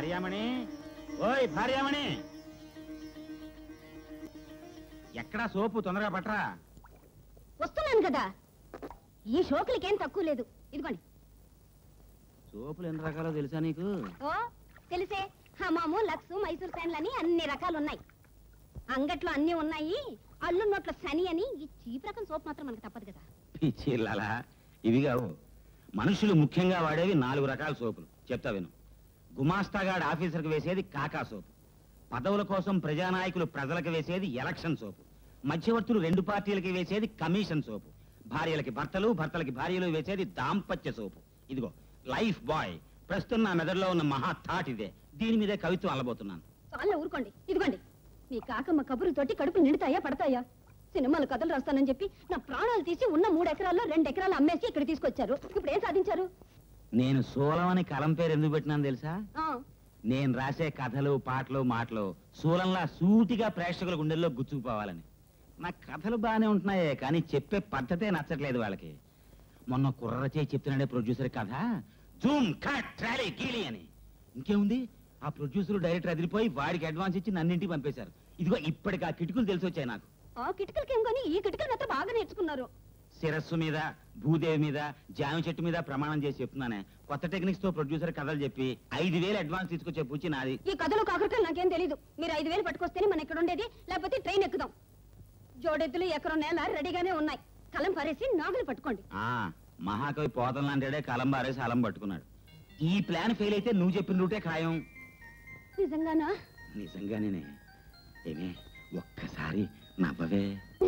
భార్యామణి ఓయ్ భార్యామణి ఎక్కడా సోపు తొందరగా పట్రా వస్తున్నాను కదా ఈ షోకులకేం తక్కువ లేదు ఇదిగోండి సోపులు ఎన్ని రకాలో తెలుసా నీకు ఓ తెలిసే హమాము లక్స్ మైసూర్ శాండ్లు అని అన్ని రకాలు ఉన్నాయి అంగట్లో అన్ని ఉన్నాయి అల్లు నోట్ల శని అని ఈ చీప్ రకం సోప్ మాత్రం మనకు తప్పదు కదా పిచ్చిల్లాలా ఇవి కావు మనుషులు ముఖ్యంగా వాడేవి నాలుగు రకాల సోపులు చెప్తా విను గుమాస్తాగాడ్ ఆఫీసర్కి వేసేది కాకా సోపు పదవుల కోసం ప్రజానాయకులు ప్రజలకు వేసేది ఎలక్షన్ సోపు మధ్యవర్తులు రెండు పార్టీలకి వేసేది కమిషన్ సోపు భార్యలకి భర్తలు భర్తలకి భార్యలు వేసేది దాంపత్య సోపు ఇదిగో లైఫ్ బాయ్ ప్రస్తుతం నా మెదడులో ఉన్న మహా థాట్ ఇదే దీని మీదే కవిత్వం అల్లబోతున్నాను చాలా ఊరుకోండి ఇదిగోండి మీ కాకమ్మ కబురుతోటి కడుపు నిండుతాయా పడతాయా సినిమాలు కథలు రాస్తానని చెప్పి నా ప్రాణాలు తీసి ఉన్న మూడు ఎకరాల్లో రెండు ఎకరాలు అమ్మేసి ఇక్కడ తీసుకొచ్చారు ఇప్పుడు ఏం సాధించారు నేను సోలం అని కలం పేరు ఎందుకు పెట్టినాను తెలుసా ఆ, నేను రాసే కథలు పాటలు మాటలు శూలంలా సూటిగా ప్రేక్షకుల గుండెల్లో గుచ్చుకుపోవాలని నా కథలు బాగానే ఉంటున్నాయే కానీ చెప్పే పద్ధతే నచ్చట్లేదు వాళ్ళకి మొన్న కుర్ర చేయి చెప్తున్నాడే ప్రొడ్యూసర్ కథ జూమ్ కట్ ట్రాలీ గీలి అని ఇంకేముంది ఆ ప్రొడ్యూసర్ డైరెక్టర్ అదిరిపోయి వాడికి అడ్వాన్స్ ఇచ్చి నన్నింటికి పంపేశారు ఇదిగో ఇప్పటికి ఆ కిటుకులు తెలిసి వచ్చాయి నాకు ఆ కిటికలకేం కానీ ఈ కిటికలు మాత్రం బాగా నేర్చుకున్నారు శిరస్సు మీద భూదేవి మీద జామ చెట్టు మీద ప్రమాణం చేసి చెప్తున్నానే కొత్త టెక్నిక్స్ తో ప్రొడ్యూసర్ కథలు చెప్పి ఐదు వేలు అడ్వాన్స్ తీసుకొచ్చే పూచి నాది ఈ కథలో కాకరకాయలు నాకేం తెలీదు మీరు ఐదు వేలు పట్టుకొస్తేనే మన ఇక్కడ ఉండేది లేకపోతే ట్రైన్ ఎక్కుదాం జోడెద్దులు ఎకరం నేల రెడీగానే ఉన్నాయి కలం పారేసి నాగులు పట్టుకోండి ఆ మహాకవి పోతలు లాంటిడే కలం బారేసి అలం పట్టుకున్నాడు ఈ ప్లాన్ ఫెయిల్ అయితే నువ్వు చెప్పిన రూటే ఖాయం నిజంగానా నిజంగానే ఏమే ఒక్కసారి నవ్వవే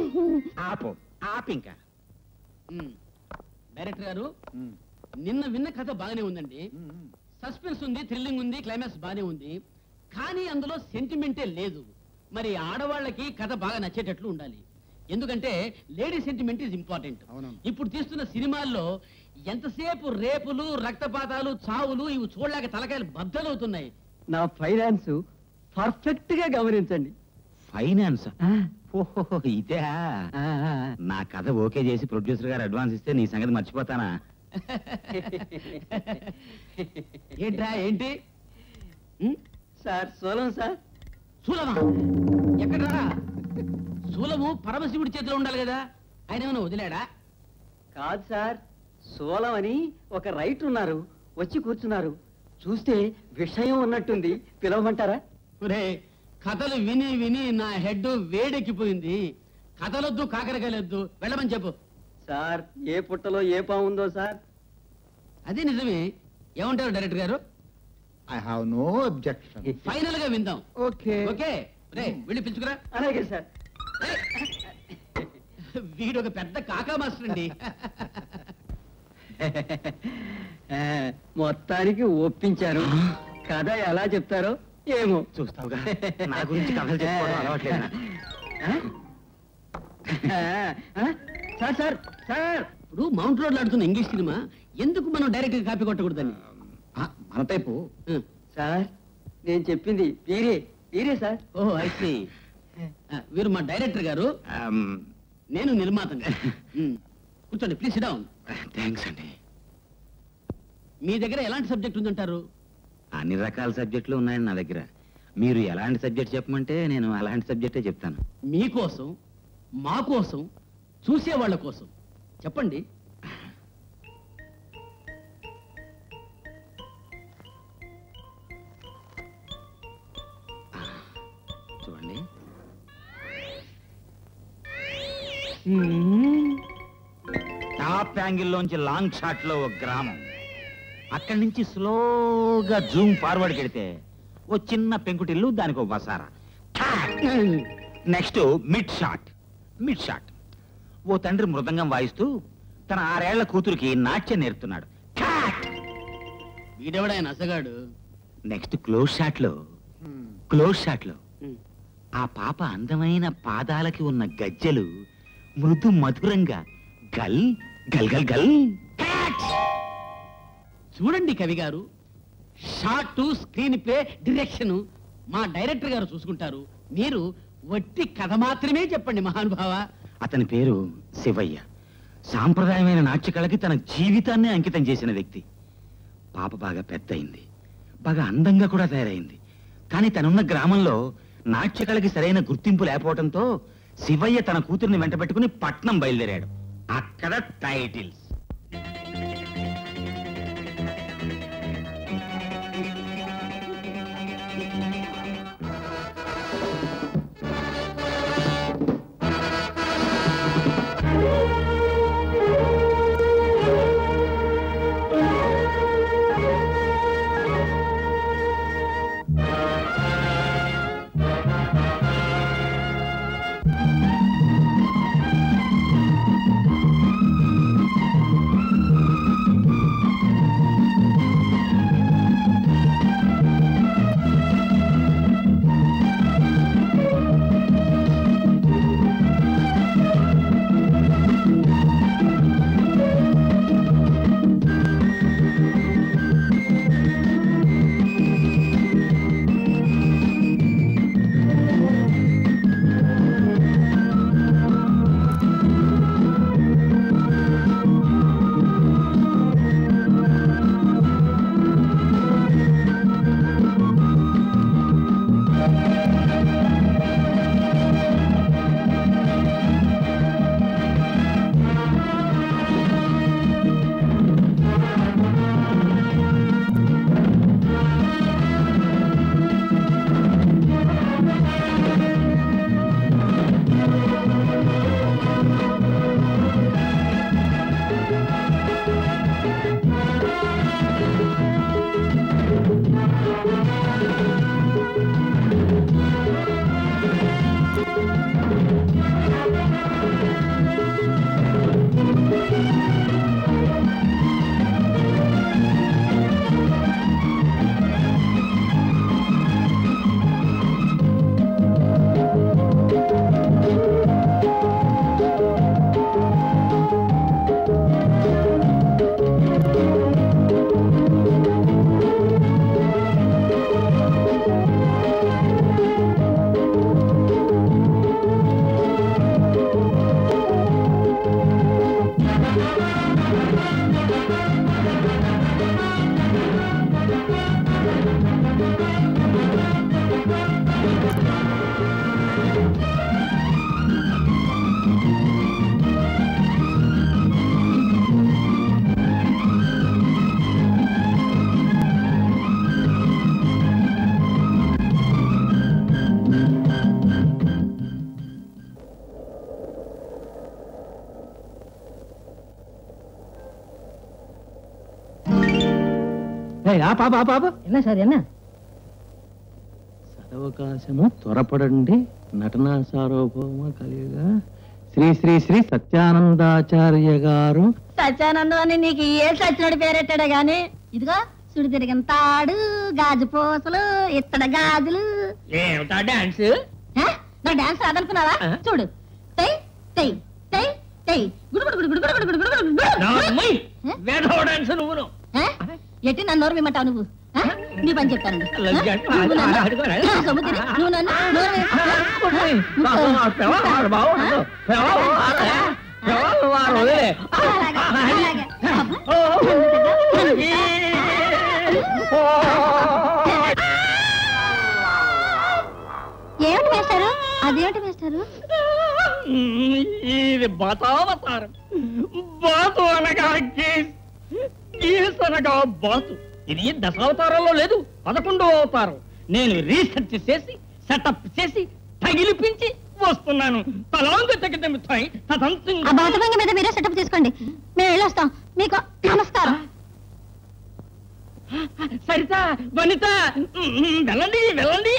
ఆపు ఆపింకా ఉమ్. డైరెక్టర్ గారు నిన్న విన్న కథ బాగానే ఉందండి సస్పెన్స్ ఉంది థ్రిల్లింగ్ ఉంది క్లైమాక్స్ బాగానే ఉంది కానీ అందులో సెంటిమెంటే లేదు మరి ఆడవాళ్ళకి కథ బాగా నచ్చేటట్లు ఉండాలి ఎందుకంటే లేడీ సెంటిమెంట్ ఇస్ ఇంపార్టెంట్ అవునవును. ఇప్పుడు తీస్తున్న సినిమాల్లో ఎంతసేపు రేపులు రక్తపాతాలు చావులు ఇవి చూడలేక తలకాయలు బద్దలవుతున్నాయి నా ఫైనాన్స్ పర్ఫెక్ట్ గా గమనించండి ఫైనాన్స్ ఆ, ఓహో ఇదే ఆ, ఆ. నా కథ ఓకే చేసి ప్రొడ్యూసర్ గారు అడ్వాన్స్ ఇస్తే నీ సంగతి మర్చిపోతానా ఏంట్రా ఏంటి ఉమ్? సార్ సోలం సార్ శూలమా ఎక్కడ్రా శూలము పరమశివుడి చేతిలో ఉండాలి కదా ఆయన ఏమైనా వదిలాడా కాదు సార్ సోలం అని ఒక రైటర్ ఉన్నారు వచ్చి కూర్చున్నారు చూస్తే విషయం ఉన్నట్టుంది పిలవమంటారా ఒరే కథలు విని విని నా హెడ్ వేడెక్కిపోయింది కథలొద్దు కాకరకాయలొద్దు వెళ్ళమని చెప్పు సార్ ఏ పుట్టలో ఏ పాముందో సార్ అదే నిజమే ఏమంటారు డైరెక్టర్ గారు I have no objection final గా విందాం ఓకే ఓకే రే వెళ్ళి పిలుచుకురా అలాగే సార్ ఏయ్. వీడు ఒక పెద్ద కాకా మాస్టర్ అండి ఆ, మొత్తానికి ఒప్పించారు కథ ఎలా చెప్తారో ఏమో చూస్తావుగా నా గురించి కథలు చెప్పుకోవడం అలవాట్లేదు నాకు. ఆ, ఆ, సార్ సార్ సార్ ఇప్పుడు మౌంట్ రోడ్ ఆడుతున్న ఇంగ్లీష్ సినిమా ఎందుకు మనం డైరెక్ట్ గా కాపీ కొట్టకూడదని మన టైపు ఆ. సార్ నేను చెప్పింది వీరే వీరే సార్ ఓ ఐసి వీరు మా డైరెక్టర్ గారు ఆమ్, నేను నిర్మాతని ఉమ్. కూర్చోండి ప్లీజ్ డౌన్ థ్యాంక్స్ అండి మీ దగ్గర ఎలాంటి సబ్జెక్ట్ ఉందంటారు అన్ని రకాల సబ్జెక్టులు ఉన్నాయండి నా దగ్గర మీరు ఎలాంటి సబ్జెక్ట్ చెప్పమంటే నేను అలాంటి సబ్జెక్టే చెప్తాను మీకోసం మా కోసం చూసే వాళ్ళ కోసం చెప్పండి చూడండి టాప్ యాంగిల్లోంచి లాంగ్ షాట్ లో ఒక గ్రామం అక్కడి నుంచి స్లోగా జూమ్ ఫార్వర్డ్ కెడితే ఓ చిన్న పెంకుటిల్లు దానికి ఒక వసారా next mid shot mid shot ఓ తండ్రి మృదంగం వాయిస్తూ తన ఆరేళ్ల కూతురికి నాట్యం నేర్పుతున్నాడు వీడెవడాయన అసగాడు నెక్స్ట్ క్లోజ్ షాట్ లో క్లోజ్ షాట్ లో ఆ పాప అందమైన పాదాలకి ఉన్న గజ్జెలు మృదు మధురంగా గల్ గల్ గల్ గల్ చూడండి కవి గారు షార్ట్ స్క్రీన్ ప్లే డైరెక్షన్ మా డైరెక్టర్ గారు చూసుకుంటారు మీరు వట్టి కథ మాత్రమే చెప్పండి మహానుభావ అతని పేరు శివయ్య సాంప్రదాయమైన నాట్య కళకి తన జీవితాన్నే అంకితం చేసిన వ్యక్తి పాప బాగా పెద్ద అయింది బాగా అందంగా కూడా తయారైంది కానీ తనున్న గ్రామంలో నాట్యకళకి సరైన గుర్తింపు లేకపోవడంతో శివయ్య తన కూతుర్ని వెంట పెట్టుకుని పట్నం బయలుదేరాడు అక్కడ టైటిల్స్ என்ன சார் என்ன సదవకాశము త్వరపడండి నటనా సార్వభౌమ కలియుగా శ్రీ శ్రీ శ్రీ సత్యానందాచార్య గారు సత్యానందం అని నీకు ఏ సచ్చినోడి పేరెట్టాడే గాని ఇదిగో సుడి తిరిగిన తాడు గాజు పూసలు ఇత్తడ గాజులు ఏమిటా డాన్స్ ఆ? నా డాన్స్ రాదనుకున్నావా ఆ? చూడు తెయ్ తెయ్ తెయ్ తెయ్ గుడుగుడు గుడుగుడు గుడుగుడు గుడుగుడు గుడుగుడు. వేధవ డాన్స్ నువ్వును ఆ? ఎట్టి నన్ను నోరు విమ్మంటావు నువ్వు ఆ? నీ పని చెప్తాను లజ్జ. నువ్వు నన్ను- అడుగురా. నా సొమ్ము తిని నువ్వు నన్ను నోరు వి- అలాగే, అలాగే. ఏమిటి వేస్తారు అదేమిటి వేస్తారు ఇది బతావతారం బాతు అనగా గీస్ గీస్ అనగా బాతు ఇది దశావతారంలో లేదు పదకొండో అవతారం నేను రీసెర్చ్ చేసి సెటప్ చేసి తగిలిపించి వస్తున్నాను తలాంగ తగ్గితే ఆ బాతభంగ మీద మీరే సెటప్ తీసుకోండి మేము వెళ్ళొస్తాం మీకు నమస్కారం సరిత వనిత ఉమ్, వెళ్ళండి వెళ్ళండి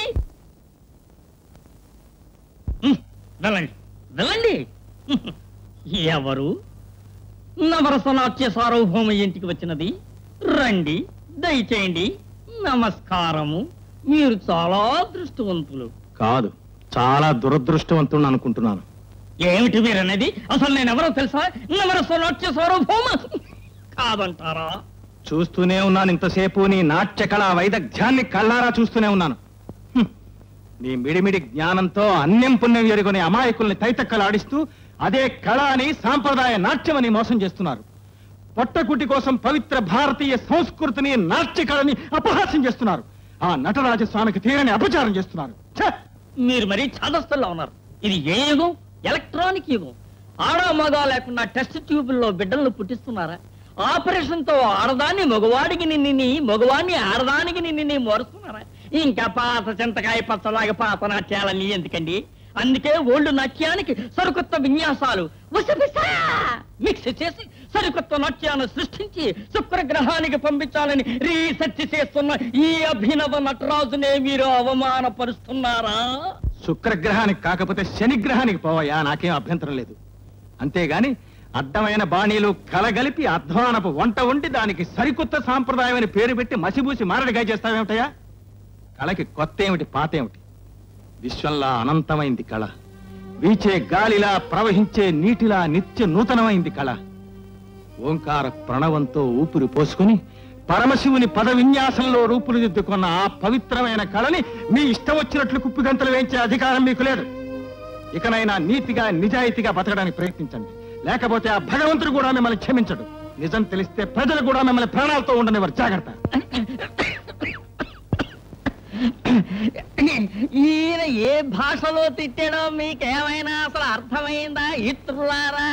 ఉమ్, వెళ్ళండి వెళ్ళండి ఉమ్, ఎవరు నవరస నాట్య సార్వభౌమ ఇంటికి వచ్చినది రండి దయచేయండి నమస్కారము మీరు చాలా అదృష్టవంతులు కాదు చాలా దురదృష్టవంతుడు అనుకుంటున్నాను ఏమిటి మీరన్నది అసలు నేను ఎవరో తెలుసా నవరస నాట్య సార్వభౌమ కాదంటారా చూస్తూనే ఉన్నాను ఇంతసేపు నీ నాట్య కళా వైదగ్ధ్యాన్ని కళ్ళారా చూస్తూనే ఉన్నాను హ్మ్. నీ మిడిమిడి జ్ఞానంతో అన్యం పుణ్యం ఎరుగుని అమాయకుల్ని తైతక్కలాడిస్తూ అదే కళ అని సాంప్రదాయ నాట్యమని మోసం చేస్తున్నారు పొట్టకుటి కోసం పవిత్ర భారతీయ సంస్కృతిని నాట్యకళని అపహాస్యం చేస్తున్నారు ఆ నటరాజ స్వామికి తీరని అపచారం చేస్తున్నారు ఛే! మీరు మరీ చాదస్తుల్లో ఉన్నారు ఇది ఏ యుగం ఎలక్ట్రానిక్ యుగం ఆడ మగ లేకుండా టెస్ట్ ట్యూబుల్లో బిడ్డలను పుట్టిస్తున్నారా ఆపరేషన్ తో ఆడదాన్ని మగవాడికి నిన్నిని మగవాడిని ఆడదానికి నిన్నిని మోరుస్తున్నారా ఇంకా పాత చింతకాయ పచ్చలాగా పాత నాట్యాలన్నీ ఎందుకండి అందుకే ఓల్డ్ నాట్యానికి సరికొత్త విన్యాసాలు ఉసపిసా మిక్స్ చేసి సరికొత్త నాట్యాన్ని సృష్టించి శుక్రగ్రహానికి పంపించాలని రీసెర్చ్ చేస్తున్న ఈ అభినవ నటరాజునే మీరు అవమానపరుస్తున్నారా శుక్రగ్రహానికి కాకపోతే శనిగ్రహానికి పోవయ్యా నాకేం అభ్యంతరం లేదు అంతేగాని అడ్డమైన బాణీలు కలగలిపి అధ్వానపు వంట వండి దానికి సరికొత్త సాంప్రదాయం అని పేరు పెట్టి మసిబూసి మారడిగా చేస్తావేమిటయా కళకి కొత్త ఏమిటి పాత ఏమిటి విశ్వంలా అనంతమైంది కళ వీచే గాలిలా ప్రవహించే నీటిలా నిత్య నూతనమైంది కళ ఓంకార ప్రణవంతో ఊపిరి పోసుకుని పరమశివుని పద విన్యాసంలో రూపుదిద్దుకున్న ఆ పవిత్రమైన కళని మీ ఇష్టం వచ్చినట్లు కుప్పిగంతలు వేయించే అధికారం మీకు లేదు ఇకనైనా నీతిగా నిజాయితీగా బతకడానికి ప్రయత్నించండి లేకపోతే ఆ భగవంతుడు కూడా మిమ్మల్ని క్షమించడు నిజం తెలిస్తే ప్రజలు కూడా మిమ్మల్ని ప్రాణాలతో ఉండనివ్వరు జాగ్రత్త ఈయన ఏ భాషలో తిట్టాడో మీకేమైనా అసలు అర్థమైందా ఇత్రులారా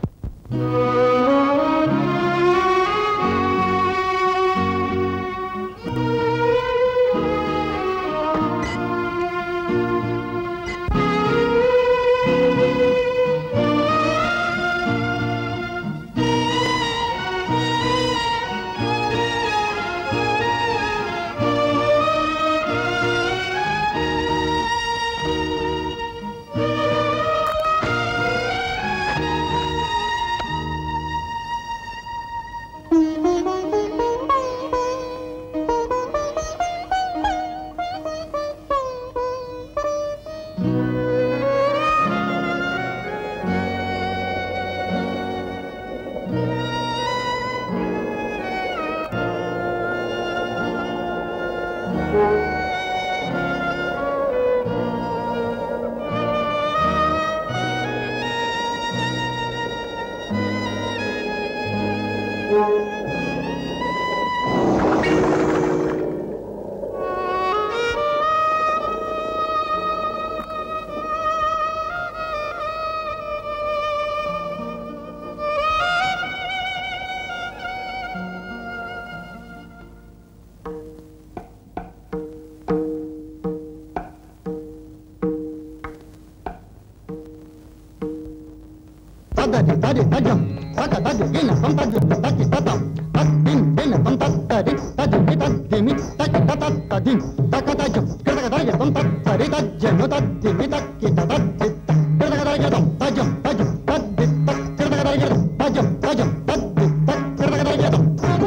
తదరి తరి తజం తక తజ గిన తం తజ తకి తతం తద్దిం దిన తం తత్తరి తజి తద్దిమి తకి తత తదిం తక తజం కృతక తరిగ తం తత్తరి తజ్జను తద్దిమి తక్కి తద్ది కృతక తరిగ తం తజం తజం తద్ది తక్ కృతక తరిగ తం తజం తజం తద్ది తక్ కృతక తరిగ తం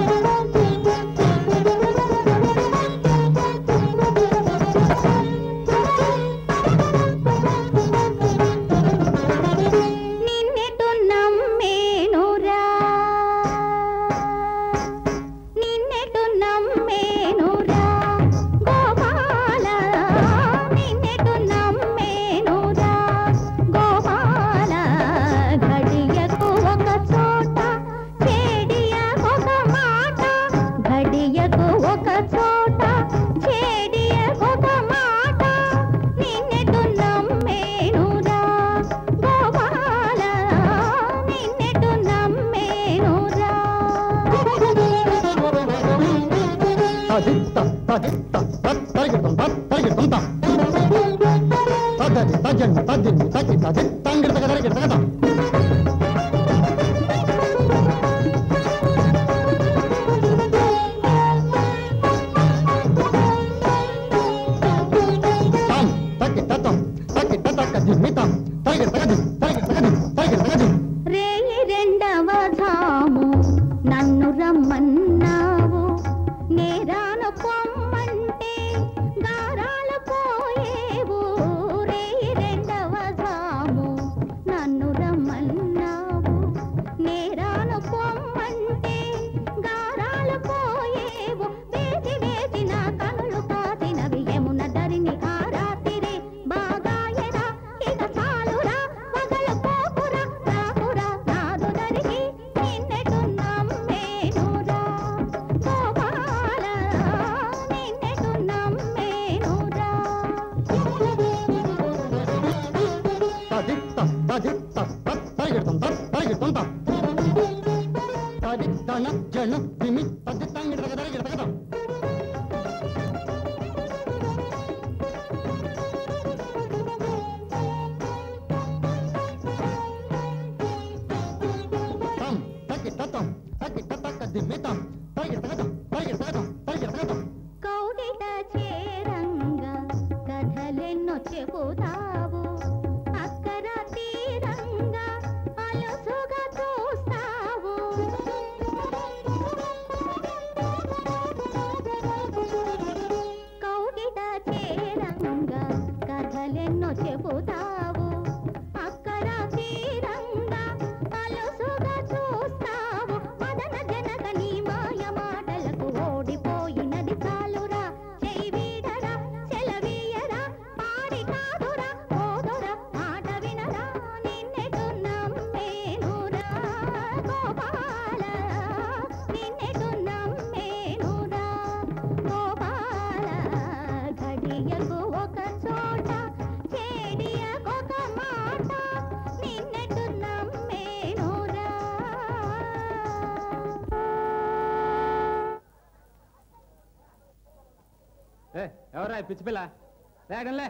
నిన్నెటు నమ్మేనురా నిన్నెటు నమ్మేనురా గోపాల నిన్నెటు నమ్మేనురా గోపాల ఘడియకు ఒక చోట చేడియ ఒక మాట ఘడియకు ఒక చోట చేడియ ఒక మాట నిన్నెటు నమ్మేనురా గోపాల నిన్నెటు నమ్మేనురా తదిత్త తదిత్త తత్ తరిగ తం తత్ తరిగ తం తం తదరి తజన్ తద్దిమి తకి తది తంగిడతక తరిగ తగతం తం తకి తతం తకి తతక దిమితం తరిగ తగది తరిగ తగది తరిగ తగది రేయి రెండవ ధాము నన్ను రమ్మన్నావు నేరాను పొమ్మంటే గారాలు పోయేవు రేయి రెండవ ధాము నన్ను రమ్మన్నావు నేరాను పొమ్మంటే గారాలు పోయేవు వేసి వేసి నా కనులు కాసినవి యమున ధరిని ఆ రాత్రి బాగా ఎరా ఇక చాలురా పగలు పోకురా రాకురా నాదు దరికి నిన్నెటు నమ్మే తద్దిత్తాం గిడతగదర గిడతగదం తం తకి తతం తకి తతక దిమ్మితం తగి తగదం తగి తగదం తగి తగదం కౌగిట చేరంగా కథలెన్నో చెబుతావు అక్కర తీరంగా అలసుగా చూస్తావు కౌగిట చేరంగా కథలెన్నో చెబుతావు అక్కర తీరంగా అలసుగా చూస్తావు మదన జనక నీ మాయ మాటలకు ఓడిపోయినది చాలురా చేయి వీడరా సెలవీయరా పాడి కాదురా పోదురా మాట వినరా నిన్నెటు నమ్మేనురా గోపాల నిన్నెటు నమ్మేనురా గోపాల ఘడియకు ఒక చోట చేడియకొక మాట నిన్నెటు నమ్మేనురా ఎవరా పిచ్చి పిల్ల లేకంలే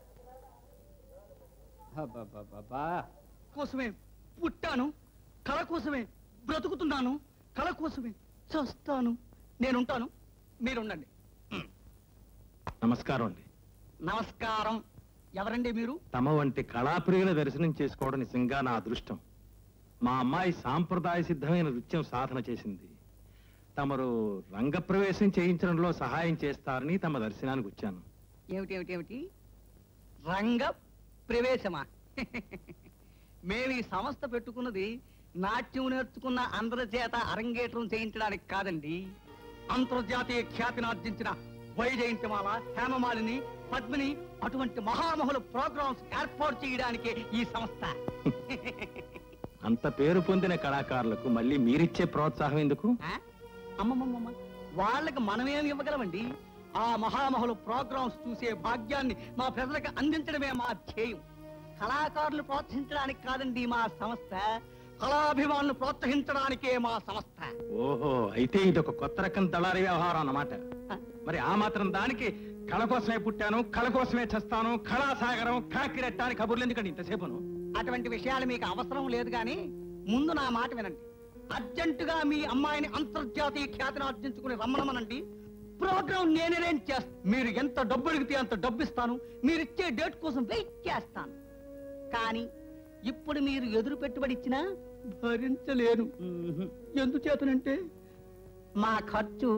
అబ్బబ్బబ్బబ్బా. కోసమే పుట్టాను కళ కోసమే బ్రతుకుతున్నాను కళ కోసమే చస్తాను నేనుంటాను మీరుండండి నమస్కారం అండి నమస్కారం ఎవరండి మీరు తమ వంటి కళాప్రియుల దర్శనం చేసుకోవడం నిజంగా నా అదృష్టం మా అమ్మాయి సాంప్రదాయ సిద్ధమైన నృత్యం సాధన చేసింది తమరు రంగప్రవేశం చేయించడంలో సహాయం చేస్తారని తమ దర్శనానికి వచ్చాను ఏమిటి ఏమిటి ఏమిటి రంగ ప్రవేశమా మేము ఈ సంస్థ పెట్టుకున్నది నాట్యం నేర్చుకున్న అందరి చేత అరంగేట్రం చేయించడానికి కాదండి అంతర్జాతీయ ఖ్యాతిని ఆర్జించిన వైజయంతిమాల హేమమాలిని పద్మిని అటువంటి మహామహుల ప్రోగ్రామ్స్ ఏర్పాటు చేయడానికే ఈ సంస్థ అంత పేరు పొందిన కళాకారులకు మళ్ళీ మీరిచ్చే ప్రోత్సాహం ఎందుకు ఆ? అమ్మమ్మమ్మమ్మ వాళ్ళకి మనమేమి ఇవ్వగలమండి ఆ మహామహుల ప్రోగ్రామ్స్ చూసే భాగ్యాన్ని మా ప్రజలకు అందించడమే మా ధ్యేయం కళాకారులు ప్రోత్సహించడానికి కాదండి మా సంస్థ కళాభిమానులు ప్రోత్సహించడానికే మా సంస్థ ఓహో అయితే ఇది ఒక కొత్త రకం దళారీ వ్యవహారం అన్నమాట మరి ఆ మాత్రం దానికి కళ కోసమే పుట్టాను కళ కోసమే చస్తాను కళాసాగరం కాకిరెట్టాని కబుర్లు ఎందుకండి ఇంతసేపును అటువంటి విషయాలు మీకు అవసరం లేదు కానీ ముందు నా మాట వినండి అర్జెంటుగా మీ అమ్మాయిని అంతర్జాతీయ ఖ్యాతిని ఆర్జించుకుని రమ్మనమనండి ప్రోగ్రాం నేనే arrange చేస్తాను మీరు ఎంత డబ్బు అడిగితే అంత డబ్బు ఇస్తాను మీరు ఇచ్చే డేట్ కోసం వెయిట్ చేస్తాను కానీ ఇప్పుడు మీరు ఎదురు పెట్టుబడి ఇచ్చినా భరించలేను ఎందుచేతనంటే మా ఖర్చు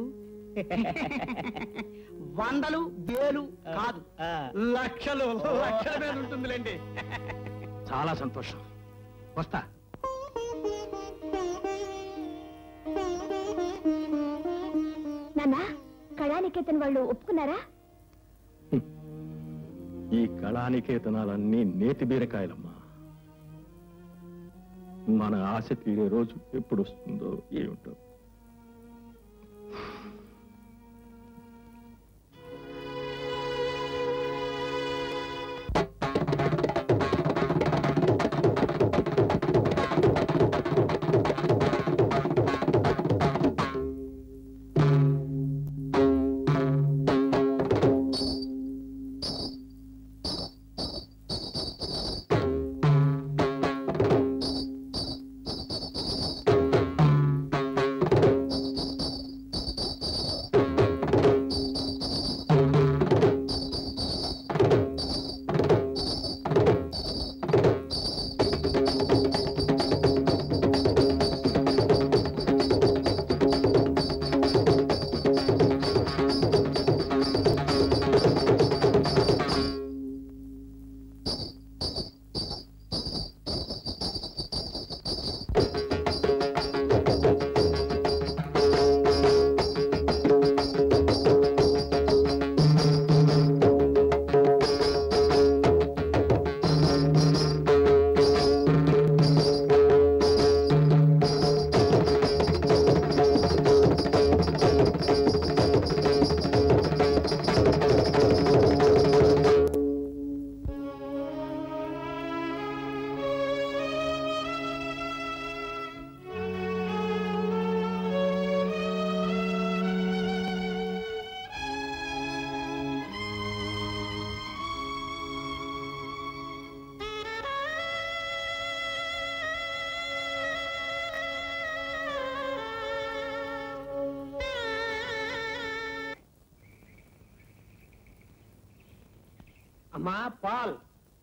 వందలు వేలు కాదు లక్షలు లక్షల మీద ఉంటుందిలేండి చాలా సంతోషం వస్తా నాన్న కళానికేతన్ వాళ్ళు ఒప్పుకున్నారా ఈ కళానికేతనాలన్నీ నేతి బీరకాయలమ్మా మన ఆశ తీరే రోజు ఎప్పుడు వస్తుందో ఏమిటో అమ్మా పాల్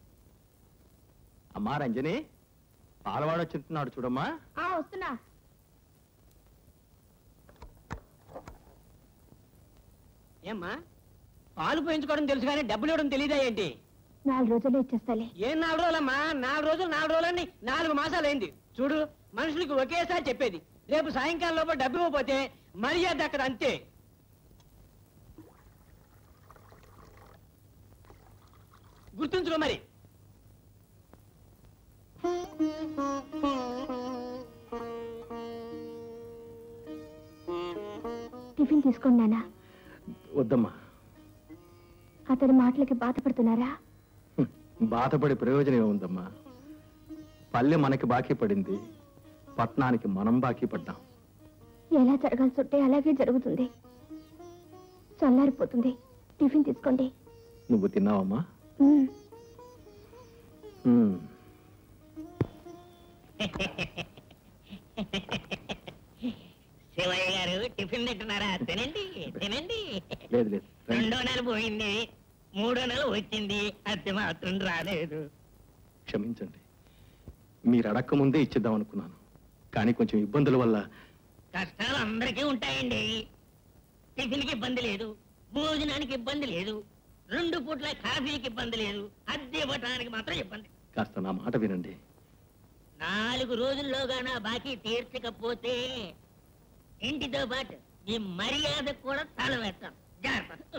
అమ్మా రంజని పాలవాడు వచ్చింటున్నాడు చూడమ్మా ఆ వస్తున్నా ఏమ్మా పాలు పోయించుకోవడం తెలుసు కానీ డబ్బులు ఇవ్వడం తెలియదా ఏంటి నాలుగు రోజుల్లో ఇచ్చేస్తాలే ఏం నాలుగు రోజులమ్మా నాలుగు రోజులు నాలుగు రోజులని నాలుగు మాసాలు అయింది చూడు మనుషులకి ఒకేసారి చెప్పేది రేపు సాయంకాలం లోపల డబ్బు ఇవ్వకపోతే మర్యాద అక్కడ అంతే గుర్తుంచుకో మరి టిఫిన్ తీసుకోండి నాన్న వద్దమ్మా అతడి మాటలకి బాధపడుతున్నారా హ్మ్. బాధపడే ప్రయోజనం ఏముందమ్మా పల్లె మనకి బాకీ పడింది పట్నానికి మనం బాకీ పడ్డాం ఎలా జరగాల్సి ఉంటే అలాగే జరుగుతుంది చల్లారిపోతుంది టిఫిన్ తీసుకోండి నువ్వు తిన్నావమ్మా మ్మ్. హ్మ్. శివయ్య గారు టిఫిన్ తింటున్నారా తినండి తినండి లేదు లేదు రండి. రెండో నెల పోయింది మూడో నెల వచ్చింది అది మాత్రం రాలేదు క్షమించండి మీరు అడక్క ముందే ఇచ్చిద్దాం అనుకున్నాను కానీ కొంచెం ఇబ్బందుల వల్ల కష్టాలు అందరికీ ఉంటాయండి టిఫిన్కి ఇబ్బంది లేదు భోజనానికి ఇబ్బంది లేదు రెండు పూట్ల కాఫీకి ఇబ్బంది లేదు అద్దె ఇవ్వటానికి మాత్రం ఇబ్బంది కాస్త నా మాట వినండి నాలుగు రోజుల్లోగా నా బాకీ తీర్చకపోతే ఇంటితో పాటు ఈ మర్యాద కూడా తల వేస్తాం జాగ్రత్త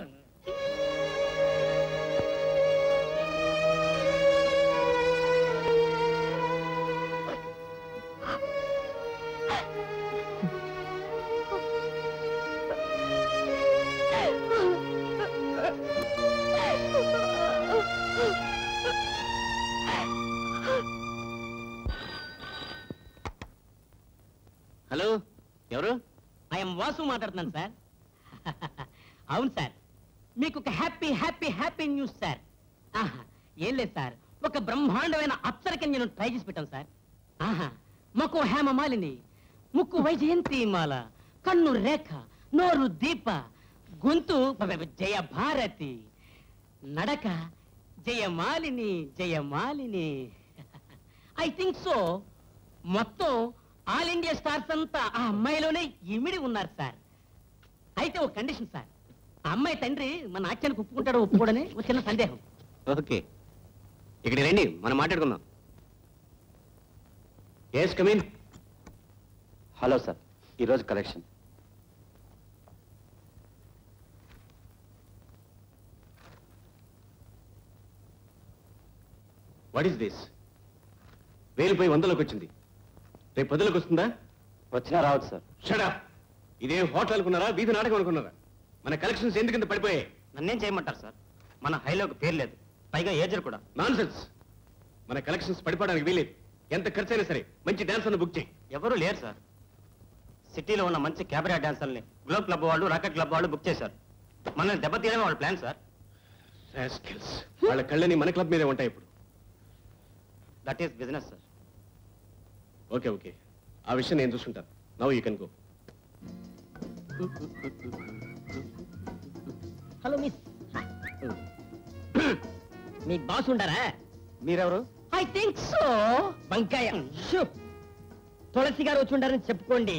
హలో ఎవరు ఐఎమ్ వాసు మాట్లాడుతున్నాను సార్ అవును సార్ మీకు ఒక happy happy happy news sir ఆహా ఏం లేదు సార్ ఒక బ్రహ్మాండమైన అప్సరకన్యను ట్రై చేసి పెట్టాం సార్ ఆహా మకు హేమమాలిని ముక్కు వైజయంతి మాల కన్ను రేఖ నోరు దీప గొంతు ప- జయ భారతి నడక Jayamalini Jayamalini I think so మొత్తం ఆల్ ఇండియా స్టార్స్ అంతా ఆ అమ్మాయిలోనే ఇమిడి ఉన్నారు సార్ అయితే ఒక కండిషన్ సార్ ఆ అమ్మాయి తండ్రి మన నాట్యానికి ఒప్పుకుంటాడో ఒప్పుకోడని ఒక చిన్న సందేహం ఓకే ఇక్కడ రండి మనం మాట్లాడుకుందాం ఎస్ కమిన్ హలో సార్ ఈరోజు కలెక్షన్ వాట్ ఈస్ దిస్ వేలుపై వందలోకి వచ్చింది రేపు పదులకు వస్తుందా వచ్చినా రావచ్చు సార్ షడా ఇదేం హోటల్ అనుకున్నారా వీధి నాటకం అనుకున్నారా మన కలెక్షన్స్ ఎందుకంత పడిపోయాయి నన్నేం చేయమంటారు సార్ మన హైలోకి పేరు లేదు పైగా ఏజర్ కూడా నాన్ మన కలెక్షన్స్ పడిపోవడానికి వీలేదు ఎంత ఖర్చు అయినా సరే మంచి డాన్సర్ను బుక్ చేయి ఎవరు లేరు సార్ సిటీలో ఉన్న మంచి క్యాబరే డాన్సర్ని గ్లోబ్ క్లబ్ వాళ్ళు రాకెట్ క్లబ్ వాళ్ళు బుక్ చేశారు మనల్ని దెబ్బతీయడమే వాళ్ళ ప్లాన్ సార్ Rascals. వాళ్ళ కళ్ళని మన క్లబ్ మీదే ఉంటాయి ఇప్పుడు that is business sir okay okay ఆ విషయం నేను చూసుకుంటాను now you can go hello miss మీ బాస్ ఉండారా మీరెవరు ఐ థింక్ సో వంకాయ షూ. తులసి గారు వచ్చి ఉండారని చెప్పుకోండి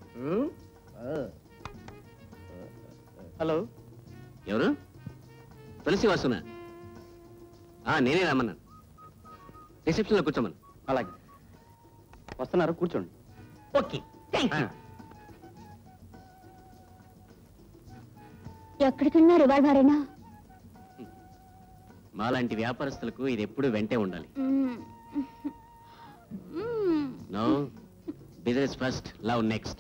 హలో ఎవరు తులసి వాసునా ఆ నేనే రమ్మన్నాను రిసెప్షన్లో కూర్చోమను అలాగే వస్తున్నారు కూర్చోండి ఓకే థ్యాంక్ యూ ఎక్కడికన్నా రివాల్వారేనా మాలాంటి వ్యాపారస్తులకు ఇది ఎప్పుడు వెంటే ఉండాలి no business first love next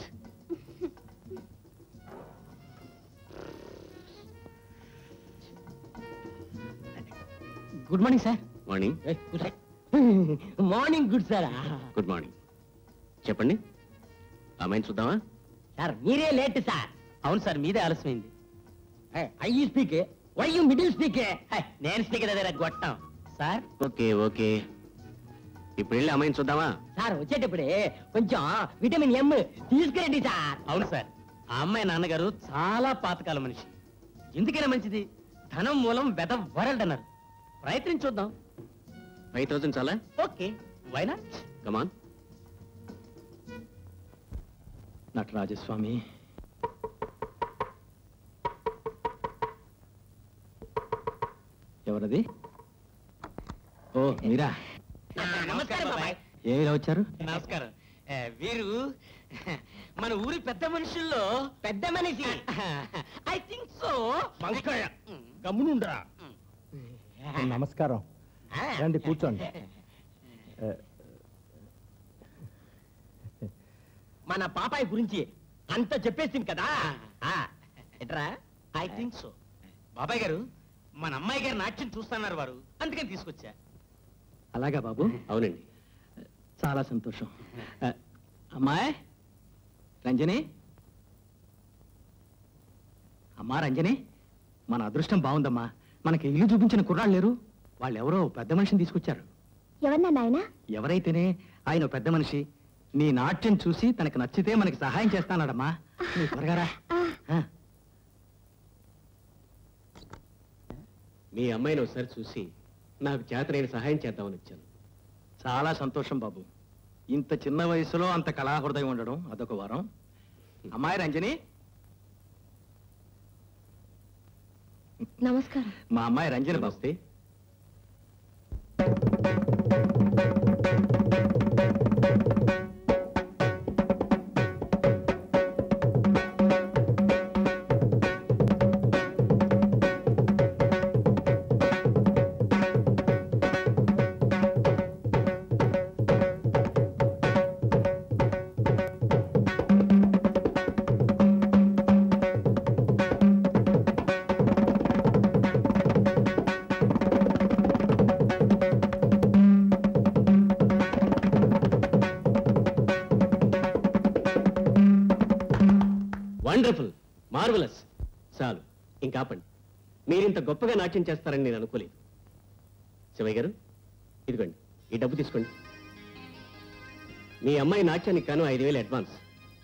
good morning sir morning morning good sir good morning చెప్పండి అమ్మాయిని చూద్దామా సార్ మీరే లేట్ సార్ అవును సార్ మీదే ఆలస్యమైంది I speak why you middle speak hi, నేను స్పీకర్ దగ్గర గొట్టం సార్ ఓకే ఓకే ఇప్పుడు వెళ్ళి అమ్మాయిని చూద్దామా సార్ వచ్చేటప్పుడే కొంచెం విటమిన్ ఎం తీసుకురండి సార్ అవును సార్ ఆ అమ్మాయి నాన్నగారు చాలా పాతకాల మనిషి ఎందుకైనా మంచిది ధనం మూలం వెద వరల్డ్ అన్నారు ప్రయత్నించొద్దాం ఫైవ్ థౌసండ్ చాలా ఓకే వైనా కమాన్ నటరాజస్వామి ఎవరది ఓ మీరా నమస్కారం బాబాయ్ ఏ ఇలా వచ్చారు నమస్కారం ఆ, వీరు మన ఊరి పెద్ద మనుషుల్లో పెద్ద మనిషి ఐ థింక్ సో గమ్మునుండరా నమస్కారం రండి కూర్చోండి మన పాపాయి గురించి అంత చెప్పేసింది కదా ఆ, ఎట్రా ఐ థింక్ సో బాబాయ్ గారు మన అమ్మాయి గారి నాట్యం చూస్తున్నారు వారు అందుకని తీసుకొచ్చా అలాగా బాబు అవునండి చాలా సంతోషం ఆ, అమ్మాయి రంజని అమ్మా రంజని మన అదృష్టం బాగుందమ్మా మనకి ఇల్లు చూపించిన కుర్రాళ్ళు లేరు వాళ్ళు ఎవరో పెద్ద మనిషిని తీసుకొచ్చారు ఎవరన్నా నాయన ఎవరైతేనే ఆయన పెద్ద మనిషి నీ నాట్యం చూసి తనకు నచ్చితే మనకి సహాయం చేస్తానడమ్మా నువ్వు త్వరగా రా. ఆ, మీ అమ్మాయిని ఒకసారి చూసి నాకు చేతనైన సహాయం చేద్దామని వచ్చాను చాలా సంతోషం బాబు ఇంత చిన్న వయసులో అంత కళాహృదయం ఉండడం అదొక వరం అమ్మాయి రంజని నమస్కారం మా అమ్మాయి రంజని బాబు నమస్తే వండర్ఫుల్ మార్వలస్ చాలు ఇంకా ఆపండి మీరింత గొప్పగా నాట్యం చేస్తారని నేను అనుకోలేదు శివయ్య గారు ఇదిగోండి ఈ డబ్బు తీసుకోండి మీ అమ్మాయి నాట్యానికి కాను ఐదు వేలు అడ్వాన్స్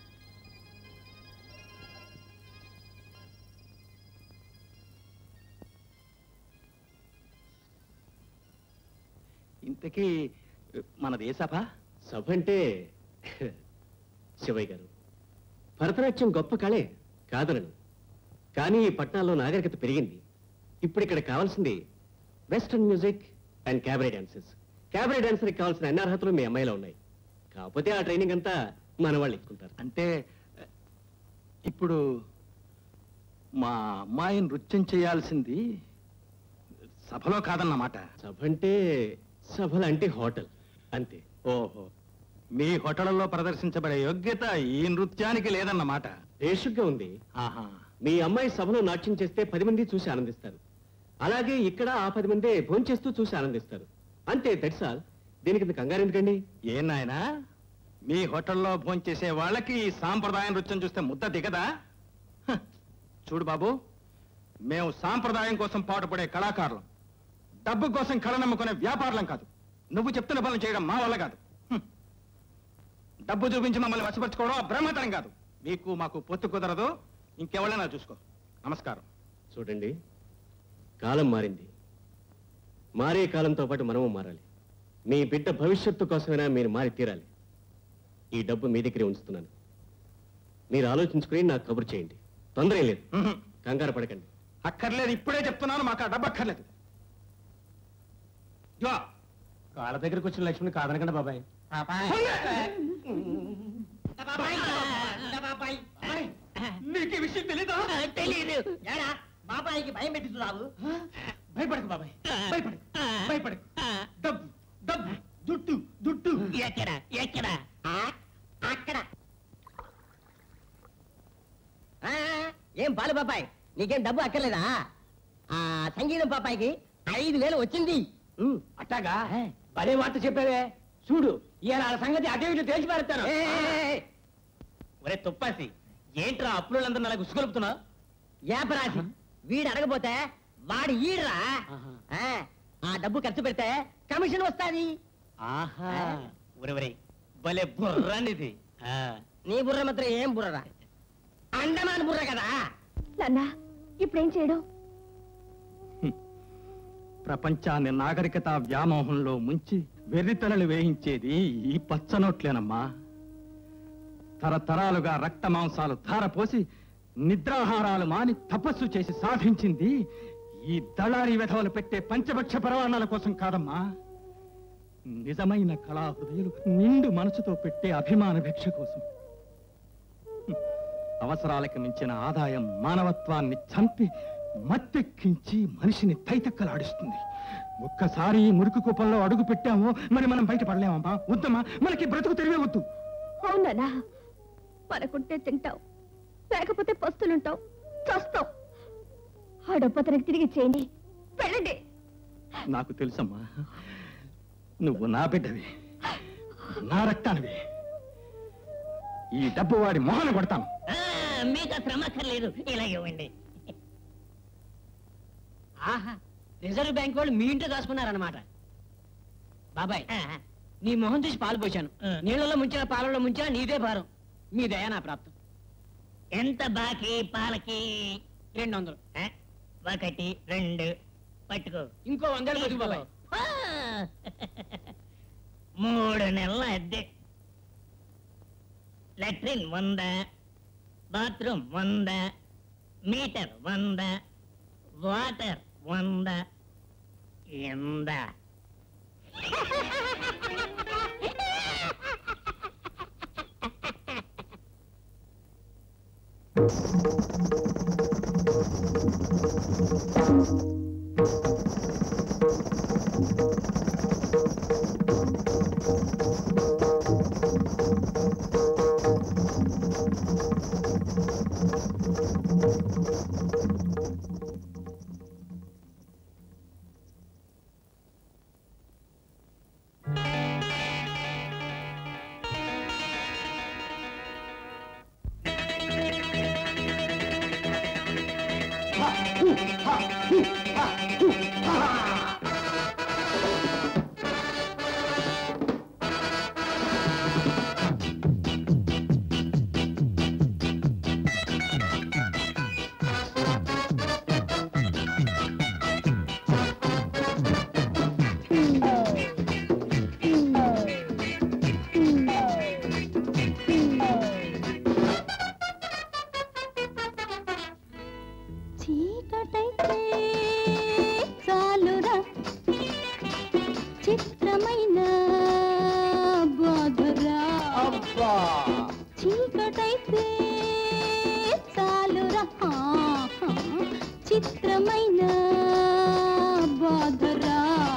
ఇంతకీ మనది ఏ సభ సభ అంటే శివయ్య గారు భరతనాట్యం గొప్ప కళే కాదనను కానీ ఈ పట్టణాల్లో నాగరికత పెరిగింది ఇప్పుడు ఇక్కడ కావాల్సింది western music and cabaret dances cabaret డాన్సర్కి కావాల్సిన అన్ని అర్హతలు మీ అమ్మాయిలో ఉన్నాయి కాకపోతే ఆ ట్రైనింగ్ అంతా మన వాళ్ళు ఇచ్చుకుంటారు అంటే ఇప్పుడు మా అమ్మాయి నృత్యం చేయాల్సింది సభలో కాదన్నమాట సభ అంటే సభలు అంటే హోటల్ అంతే ఓహో మీ హోటళ్లలో ప్రదర్శించబడే యోగ్యత ఈ నృత్యానికి లేదన్నమాట బేషుగ్గా ఉంది ఆహా మీ అమ్మాయి సభలో నాట్యం చేస్తే పది మంది చూసి ఆనందిస్తారు అలాగే ఇక్కడ ఆ పది మంది భోంచేస్తూ చూసి ఆనందిస్తారు అంతే దట్స్ ఆల్ దీనికి ఇంత కంగారు ఎందుకండి ఏం నాయనా మీ హోటల్లో భోంచేసే వాళ్ళకి ఈ సాంప్రదాయ నృత్యం చూస్తే ముద్ద దిగదా హ, చూడు బాబు మేము సాంప్రదాయం కోసం పాటుపడే కళాకారులం డబ్బు కోసం కళ నమ్ముకునే వ్యాపారులం కాదు నువ్వు చెప్తున్న పనులు చేయడం మా వల్ల కాదు హ్మ్. డబ్బు చూపించి మమ్మల్ని వశపరచుకోవడం ఆ బ్రహ్మతరం కాదు మీకు మాకు పొత్తు కుదరదు ఇంకెవరైనా చూసుకో నమస్కారం చూడండి కాలం మారింది మారే కాలంతో పాటు మనము మారాలి మీ బిడ్డ భవిష్యత్తు కోసమైనా మీరు మారి తీరాలి ఈ డబ్బు మీ దగ్గరే ఉంచుతున్నాను మీరు ఆలోచించుకుని నాకు కబురు చేయండి తొందర ఏం లేదు ఉహు. కంగారు పడకండి అక్కర్లేదు ఇప్పుడే చెప్తున్నాను మాకు ఆ డబ్బు అక్కర్లేదు ఇదిగో, కాళ్ళ దగ్గరకు వచ్చిన లక్ష్మిని కాదనకండి బాబాయ్ నీకు ఈ విషయం తెలీదా తెలియదు ఏడా బాబాయికి భయం పెట్టిస్తున్నావు భయపడకు బాబాయ్ భయపడకు భయపడకు డబ్బు డబ్బు దుట్టు దుట్టు ఎక్కడ ఎక్కడ ఆ, అక్కడ ఆ, ఏం బాలు బాబాయ్ నీకేం డబ్బు అక్కర్లేదా ఆ సంగీతం పాపాయికి ఐదు వేలు వచ్చింది ఉమ్. అట్టాగా భలే వార్త చెప్పావే చూడు ఇవాళ ఆ సంగతి అదే ఇటు తేల్చి పారేస్తాను ఏ, ఏ, ఏ, ఏ. ఒరే తుప్పాసి ఏంట్రా అప్పులందరూ అలా గుసుకొలుపుతున్నావు ఏపరాసి వీడు అడగపోతే వాడు ఈడ్రా ఆ, ఆ డబ్బు ఖర్చు పెడితే కమిషన్ వస్తాది ఆహా ఒరే భలే బుర్రానిది నీ బుర్ర మాత్రం ఏం బుర్రరా అండమాన్ బుర్ర కదా నాన్న ఇప్పుడేం చేయడం ప్రపంచాన్ని నాగరికత వ్యామోహంలో ముంచి వెర్రితలలు వేయించేది ఈ పచ్చనోట్లేనమ్మా తరతరాలుగా రక్త మాంసాలు ధారపోసి నిద్రాహారాలు మాని తపస్సు చేసి సాధించింది ఈ దళారీ విధవలు పెట్టే పంచభక్ష పరవాణాల కోసం కాదమ్మా నిజమైన కళాహృదయులు నిండు మనసుతో పెట్టే అభిమాన భిక్ష కోసం హ్మ్. అవసరాలకు మించిన ఆదాయం మానవత్వాన్ని చంపి మత్తెక్కించి మనిషిని తైతక్కలాడిస్తుంది ఒక్కసారి ఈ మురికి కూపంలో అడుగు పెట్టామో మరి మనం బయటపడలేమమ్మా వద్దమ్మా మనకి బ్రతుకు తెరివే వద్దు అవునా మనకుంటే తింటావు లేకపోతే పస్తులుంటావు చస్తావు ఆ డబ్బు అతనికి తిరిగి చేయండి వెళ్ళండి నాకు తెలుసమ్మా నువ్వు నా బిడ్డవి నా రక్తానివి ఈ డబ్బు వాడి మొహన కొడతాను ఆ, మీకు ఆ శ్రమ అక్కర్లేదు ఇలా ఇవ్వండి ఆహా రిజర్వ్ బ్యాంక్ వాళ్ళు మీ ఇంట్లో దాచుకున్నారన్నమాట బాబాయ్ నీ మొహం చూసి పాలు పోశాను నీళ్ళలో ముంచిన పాలలో ముంచినా నీదే భారం మీ దయా నా ప్రాప్తం ఎంత బాకీ పాలకి రెండు వందలు ఆ, ఒకటి రెండు పట్టుకో ఇంకో వందేళ్ళు బతుకు బాబాయ్ ఆ, మూడు నెలల అద్దె లెట్రిన్ వంద బాత్రూమ్ వంద మీటర్ వంద వాటర్ వంద ఎంద చీకటైతే చాలురా చిత్రమైన బాధరా చీకటైతే చాలురా ఆహా, చిత్రమైన బాధరా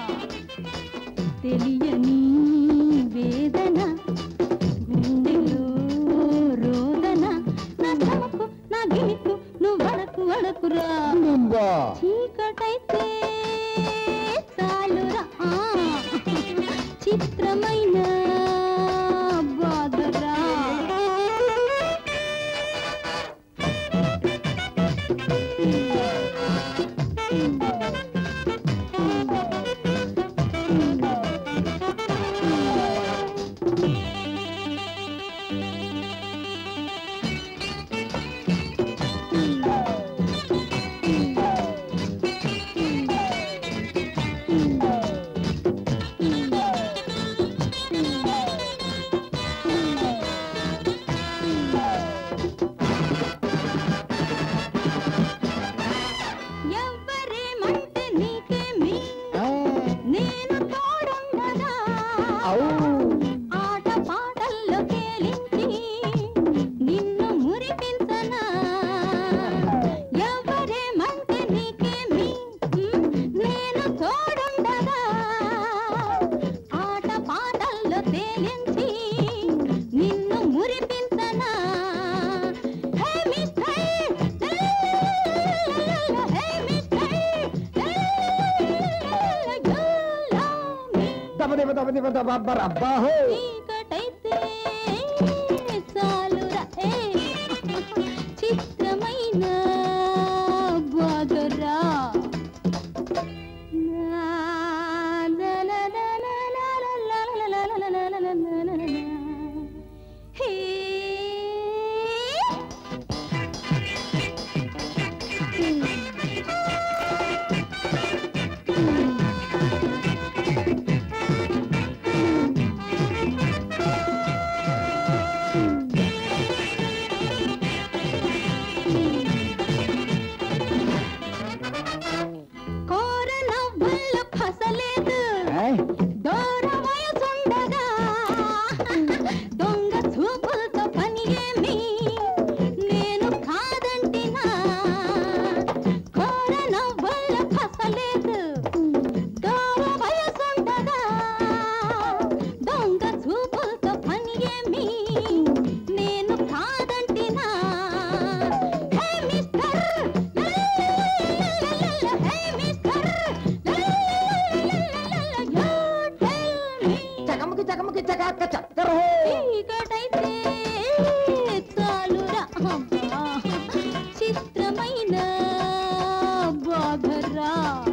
తెలియని వేదన గుండెలో రోదన నా తమకు నా గిణికు నువ్వు వడకు వడకురా చీకటైతే చాలురా ఆ, చిత్రమైన బాధరా ఎవ్వరేమంటే నీకేమి నేను తోడుండగా ఆట పాటల్లో తేలించి నిన్ను మురిపించనా ఎవరేమంటే నీకేమి హ్మ్? నేను తోడుండగా ఆట పాటల్లో తేలించి నిన్ను మురిపించనా హే మిస్టర్ హే మిస్టర్ చీకటైతే చాలురా ఏ చిత్రమైన బాధరా హే రా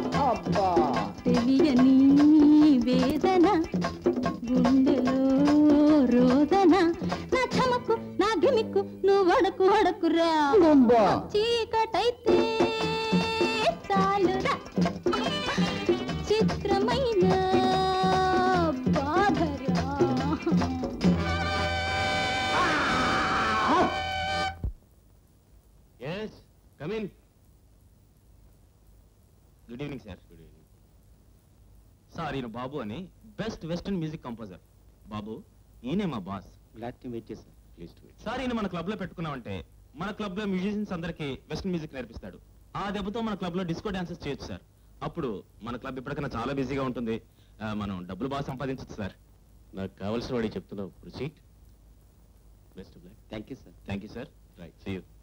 తెలియని వేదన గుండెలో రోదన నా చమకు నా గిమిక్కు నువ్వు వడకు వడకురా చీకటైతే చాలురా చిత్రమైన బాధరా yes come in good evening sir good evening sir ఈయన బాబు అని best western music composer Babu ఈయనే మా boss glad to meet you sir please to meet sir ఈయన మన క్లబ్ లో పెట్టుకున్నామంటే మన క్లబ్ లో మ్యూజిషియన్స్ అందరికి వెస్టర్న్ మ్యూజిక్ నేర్పిస్తాడు ఆ దెబ్బతో మన క్లబ్ లో డిస్కో డాన్సెస్ చేయొచ్చు సార్ అప్పుడు మన క్లబ్ ఇప్పటికన్నా చాలా బిజీగా ఉంటుంది ఆ, మనం డబ్బులు బాగా సంపాదించచ్చు సార్ నాకు కావాల్సిన వాడి చెప్తున్నావు proceed best block thank you sir thank you sir right see you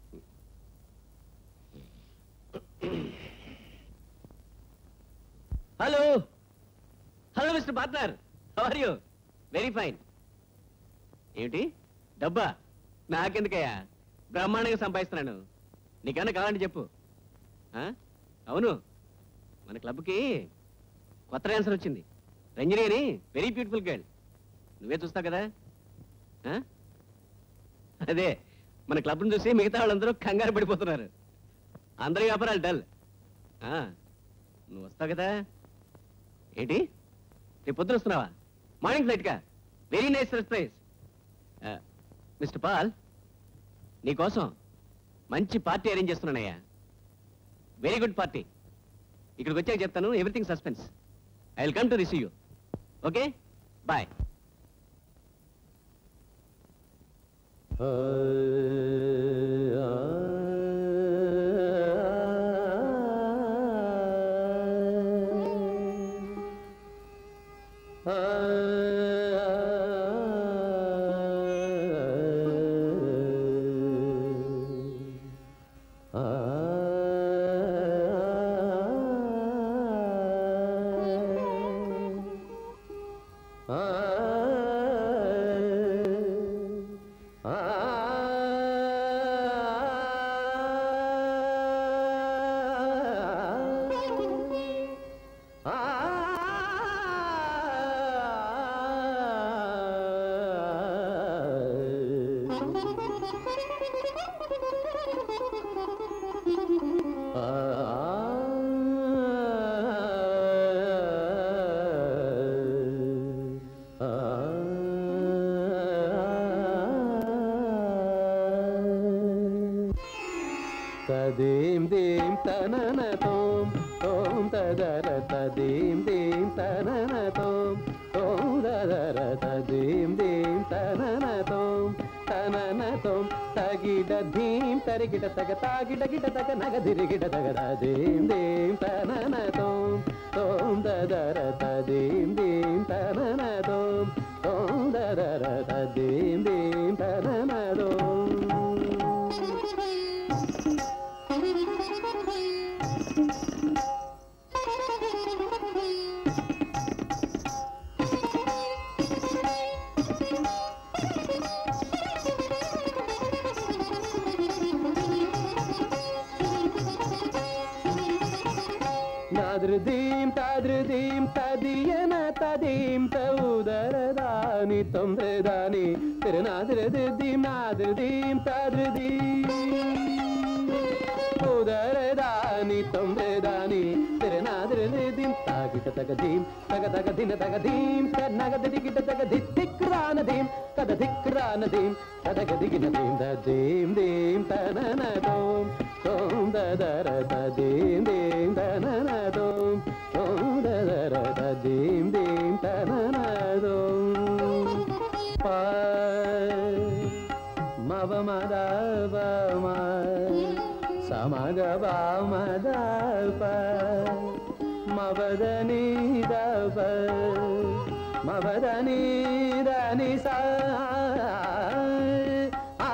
hello hello mister partner are you very fine ఏమిటి డబ్బా నాకెందుకయ్యా బ్రహ్మాండంగా సంపాదిస్తున్నాను నీకేమన్నా కావాలంటే చెప్పు ఆ? అవును మన క్లబ్కి కొత్త డాన్సర్ వచ్చింది రంజని అని వెరీ బ్యూటిఫుల్ గర్ల్ నువ్వే చూస్తావు కదా ఆ? అదే మన క్లబ్ను చూసి మిగతా వాళ్ళందరూ కంగారు పడిపోతున్నారు అందరి వ్యాపారాలు డల్ ఆ, నువ్వు వస్తావు కదా ఏంటి రేపు పొద్దున వస్తున్నావా మార్నింగ్ ఫ్లైట్గా very nice surprise mister Paul నీకోసం మంచి పార్టీ అరేంజ్ చేస్తున్నానయ్యా వెరీ గుడ్ పార్టీ ఇక్కడికి వచ్చాక చెప్తాను everything suspense I will come to receive you okay bye తదీం దీం తనన తోం తోం తదర తదీం దీం తనన తోం తోం దదర తదీం దీం తనన తోం తనన తోం తగిడ ధీం తరిగిడ తగ తాగిడ గిడ తగ నగ దిరిగిడ తగ తదీం దీం తనన తోం తోం దదర తదీం దీం తనన తోం తోం దదర తదీం దీం తనన తోం నాదృదీం తాదృదీం తదియన తదీం తౌదరదాని తొందరదాని తిరునాదృదీం నాదృదీం తాదృదీం ఉదరదాని తొందరదాని తిరునాదృదీం తాగిట తగదీం తగ తగ దిన తగదీం నగ దిగిట తగ దిక్రానదీం కద దిక్రానదీం కదగ దిగిన దీం దీం దీం తనన తోం తోం దదర తదీం దీం తనన తోం తోం దదర తదీం దీం తనన తోం ప మవ మద మ సమగ మద ప మవదని దప మవదని దని సా ఆ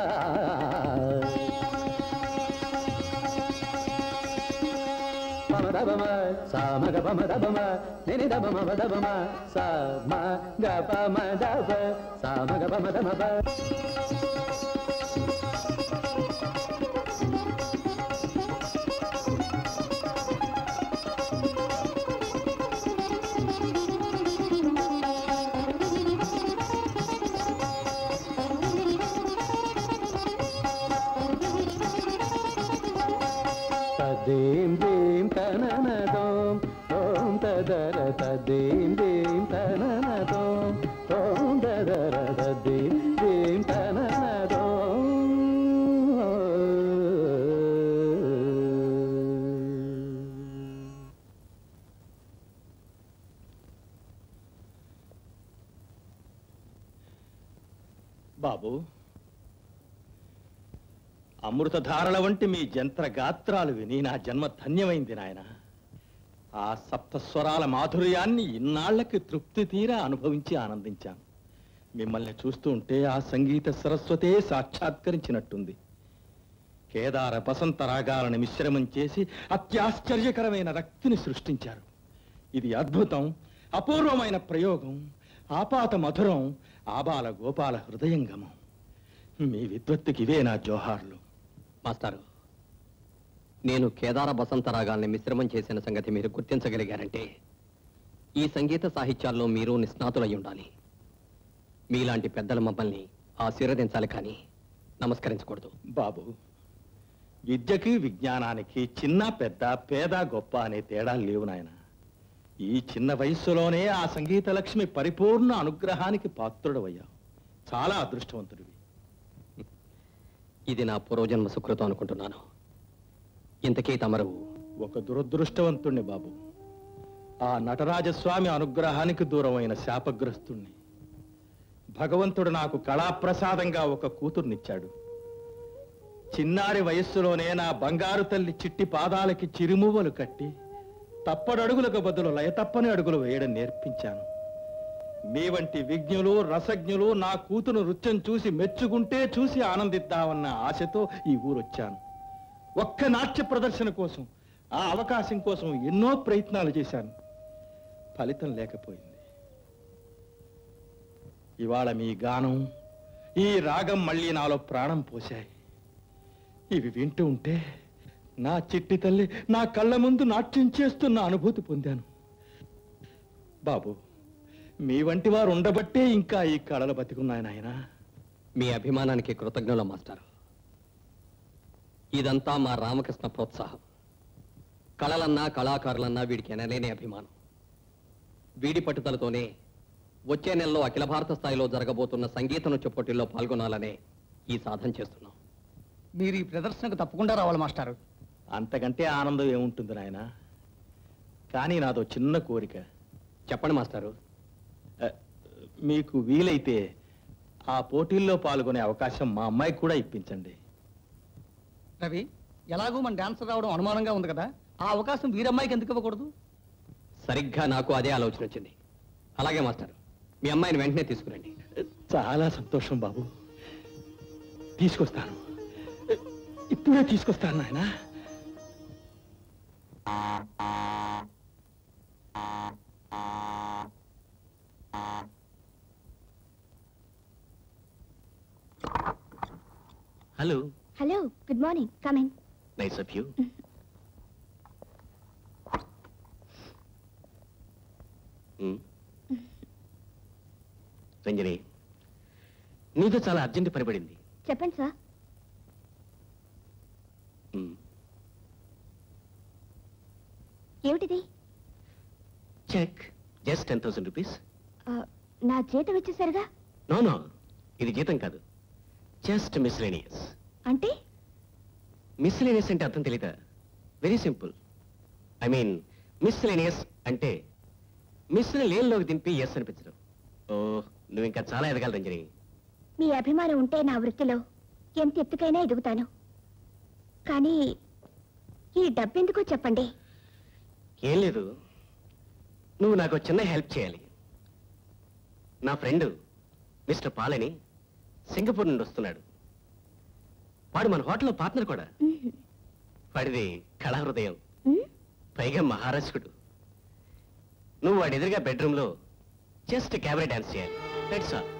మమద దబమ సా మగ పమ దబమ నిని దబమ దబమ సా మ గ పమ దబ సా మగ పమ దమ ప తదీం దీం తననదోం ఓం తదర తదీం దీం తననదోం ఓం తదర తదీం దీం తననదోం బాబు అమృతధారల వంటి మీ జంత్ర గాత్రాలు విని నా జన్మ ధన్యమైంది నాయన ఆ సప్తస్వరాల మాధుర్యాన్ని ఇన్నాళ్లకి తృప్తి తీరా అనుభవించి ఆనందించాను మిమ్మల్ని చూస్తూ ఉంటే ఆ సంగీత సరస్వతే సాక్షాత్కరించినట్టుంది కేదార బసంత రాగాలను మిశ్రమం చేసి అత్యాశ్చర్యకరమైన రక్తిని సృష్టించారు ఇది అద్భుతం అపూర్వమైన ప్రయోగం ఆపాత మధురం ఆబాల గోపాల హృదయంగమం మీ విద్వత్తుకి ఇవే నా జోహార్లు మాస్టారు నేను కేదార బసంత రాగాల్ని మిశ్రమం చేసిన సంగతి మీరు గుర్తించగలిగారంటే ఈ సంగీత సాహిత్యాల్లో మీరు నిష్ణాతులై ఉండాలి మీలాంటి పెద్దలు మమ్మల్ని ఆశీర్వదించాలి కానీ నమస్కరించకూడదు బాబు విద్యకి విజ్ఞానానికి చిన్న పెద్ద పేద గొప్ప అనే తేడా లేవు నాయన ఈ చిన్న వయస్సులోనే ఆ సంగీత లక్ష్మి పరిపూర్ణ అనుగ్రహానికి పాత్రుడవయ్యావు చాలా అదృష్టవంతుడివి ఇది నా పూర్వజన్మ సుకృతం అనుకుంటున్నాను ఇంతకీ తమరు ఒక దురదృష్టవంతుణ్ణి బాబు ఆ నటరాజస్వామి అనుగ్రహానికి దూరమైన శాపగ్రస్తుణ్ణి భగవంతుడు నాకు కళాప్రసాదంగా ఒక కూతుర్నిచ్చాడు చిన్నారి వయస్సులోనే నా బంగారు తల్లి చిట్టి పాదాలకి చిరుమువ్వలు కట్టి తప్పడడుగులకు బదులు లయతప్పని అడుగులు వేయడం నేర్పించాను మీ వంటి విజ్ఞులు రసజ్ఞులు నా కూతురు నృత్యం చూసి మెచ్చుకుంటే చూసి ఆనందిద్దామన్న ఆశతో ఈ ఊరొచ్చాను ఒక్క నాట్య ప్రదర్శన కోసం ఆ అవకాశం కోసం ఎన్నో ప్రయత్నాలు చేశాను ఫలితం లేకపోయింది ఇవాళ మీ గానం ఈ రాగం మళ్ళీ నాలో ప్రాణం పోశాయి ఇవి వింటూ ఉంటే నా చిట్టి తల్లి నా కళ్ళ ముందు నాట్యం చేస్తున్న అనుభూతి పొందాను బాబు మీ వంటి వారు ఉండబట్టే ఇంకా ఈ కళలు బతికున్నాయి నాయనా మీ అభిమానానికి కృతజ్ఞుల మాస్టర్ ఇదంతా మా రామకృష్ణ ప్రోత్సాహం కళలన్నా కళాకారులన్నా వీడికి ఎనలేని అభిమానం వీడి పట్టుదలతోనే వచ్చే నెలలో అఖిల భారత స్థాయిలో జరగబోతున్న సంగీత నృత్య పోటీల్లో పాల్గొనాలనే ఈ సాధన చేస్తున్నాం మీరు ఈ ప్రదర్శనకు తప్పకుండా రావాలి మాస్టారు అంతకంటే ఆనందం ఏముంటుంది నాయనా కానీ నాదో చిన్న కోరిక చెప్పండి మాస్టారు అ, మీకు వీలైతే ఆ పోటీల్లో పాల్గొనే అవకాశం మా అమ్మాయికి కూడా ఇప్పించండి రవి ఎలాగూ మన డాన్సర్ రావడం అనుమానంగా ఉంది కదా ఆ అవకాశం వీరమ్మాయికి ఎందుకు ఇవ్వకూడదు సరిగ్గా నాకు అదే ఆలోచన వచ్చింది అలాగే మాస్టర్ మీ అమ్మాయిని వెంటనే తీసుకురండి చాలా సంతోషం బాబు తీసుకొస్తాను ఇప్పుడే తీసుకొస్తాను నాయనా hello hello good morning coming nice of you Ranjani నీతో చాలా అర్జెంట్ పని పడింది చెప్పండి సార్ మ్మ్. ఏమిటిది cheque just ten thousand rupees ఆ, నా జీతం ఇచ్చేసరిగా నో నో ఇది జీతం కాదు జస్ట్ మిస్లేనియస్ అంటే మిస్లేనియస్ అంటే అర్థం తెలీదా very simple I mean miscellaneous అంటే మిస్ని లేన్లోకి దింపి ఎస్ అనిపించడం ఓ నువ్వు ఇంకా చాలా ఎదగాలి రంజని మీ అభిమానం ఉంటే నా వృత్తిలో ఎంత ఎత్తుకైనా ఎదుగుతాను కానీ ఈ డబ్బెందుకో చెప్పండి ఏం లేదు నువ్వు నాకు ఒక చిన్న హెల్ప్ చేయాలి నా ఫ్రెండ్ మిస్టర్ పాలని సింగపూర్ నుండి వస్తున్నాడు వాడు మన హోటల్లో పార్ట్నర్ కూడా వాడిది కళా హృదయం పైగా మహారాజకుడు నువ్వు వాడి ఎదురుగా బెడ్రూమ్లో జస్ట్ క్యాబరే డాన్స్ చేయాలి దట్స్ ఆల్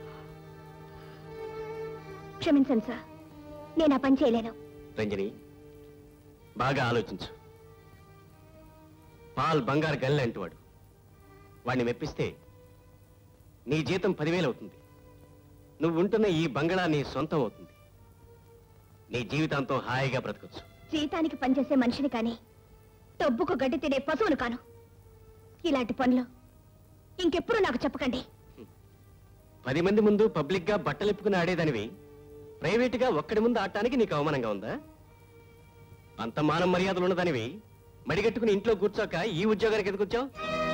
క్షమించండి సార్ నేను ఆ పని చేయలేను రంజని బాగా ఆలోచించు పాల్ బంగారు గల్లి అంటువాడు వాడిని మెప్పిస్తే నీ జీతం పదివేలు అవుతుంది నువ్వు ఉంటున్న ఈ బంగళా నీ సొంతం అవుతుంది నీ జీవితాంతం హాయిగా బ్రతకొచ్చు జీతానికి పనిచేసే మనిషిని కానీ డబ్బుకు గడ్డి తినే పశువును కాను ఇలాంటి పనులు ఇంకెప్పుడు నాకు చెప్పకండి పది మంది ముందు పబ్లిక్ గా బట్టలిప్పుకుని ఆడేదానివి ప్రైవేట్ గా ఒక్కడి ముందు ఆడటానికి నీకు అవమానంగా ఉందా అంత మానం మర్యాదలు ఉన్నదానివి మడిగట్టుకుని ఇంట్లో కూర్చోక ఈ ఉద్యోగానికి ఎందుకు వచ్చావు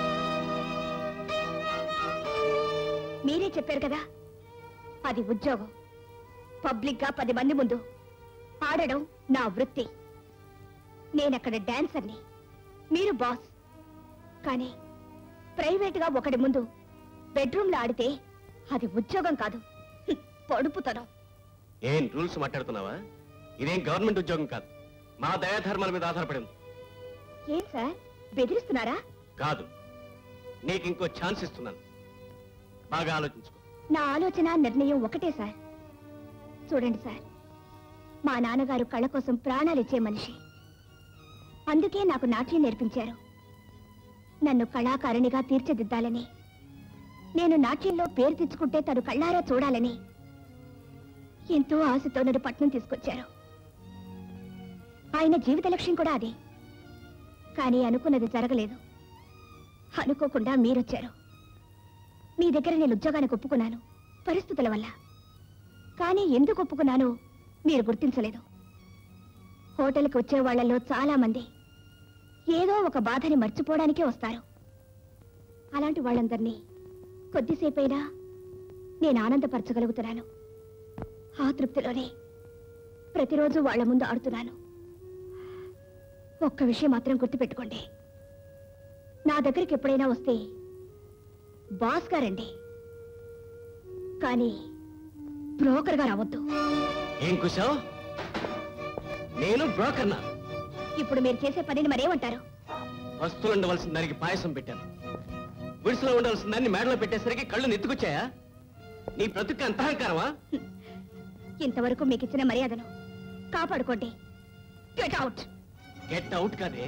మీరే చెప్పారు కదా అది ఉద్యోగం పబ్లిక్ గా పది మంది ముందు ఆడడం నా వృత్తి నేనక్కడ డాన్సర్ని మీరు బాస్ కానీ ప్రైవేట్ గా ఒకడి ముందు బెడ్రూమ్ లో ఆడితే అది ఉద్యోగం కాదు హ్మ్, పొడుపుతనం ఏం రూల్స్ మాట్లాడుతున్నావా ఇదేం గవర్నమెంట్ ఉద్యోగం కాదు మా దయాధర్మాల మీద ఆధారపడింది ఏం సార్ బెదిరిస్తున్నారా కాదు నీకు ఇంకో ఛాన్స్ ఇస్తున్నాను బాగా ఆలోచించుకో నా ఆలోచన నిర్ణయం ఒకటే సార్ చూడండి సార్ మా నాన్నగారు కళ్ళ కోసం ప్రాణాలిచ్చే మనిషి అందుకే నాకు నాట్యం నేర్పించారు నన్ను కళాకారిణిగా తీర్చిదిద్దాలని నేను నాట్యంలో పేరు తెచ్చుకుంటే తను కళ్ళారా చూడాలని ఎంతో ఆశతో నన్ను పట్నం తీసుకొచ్చారు ఆయన జీవిత లక్ష్యం కూడా అదే కానీ అనుకున్నది జరగలేదు అనుకోకుండా మీరొచ్చారు మీ దగ్గర నేను ఉద్యోగానికి ఒప్పుకున్నాను పరిస్థితుల వల్ల కానీ ఎందుకు ఒప్పుకున్నానో మీరు గుర్తించలేదు హోటల్కి వచ్చే వాళ్ళలో చాలా మంది ఏదో ఒక బాధని మర్చిపోవడానికే వస్తారు అలాంటి వాళ్ళందరినీ కొద్దిసేపైనా నేను ఆనందపరచగలుగుతున్నాను ఆ తృప్తిలోనే ప్రతిరోజు వాళ్ళ ముందు ఆడుతున్నాను ఒక్క విషయం మాత్రం గుర్తుపెట్టుకోండి నా దగ్గరికి ఎప్పుడైనా వస్తే బాస్ గారండి కానీ బ్రోకర్ గా రావద్దు ఏం కుశావు నేను బ్రోకర్నా ఇప్పుడు మీరు చేసే పనిని మరేమంటారు వస్తువులు ఉండవలసిన దానికి పాయసం పెట్టాను గుడిసెలో ఉండవలసిన దాన్ని మేడలో పెట్టేసరికి కళ్ళు నెత్తుకొచ్చాయా నీ బ్రతుకు అంత అహంకారమా ఇంతవరకు మీకు ఇచ్చిన మర్యాదను కాపాడుకోండి గెట్ అవుట్ గెట్ అవుట్ కాదే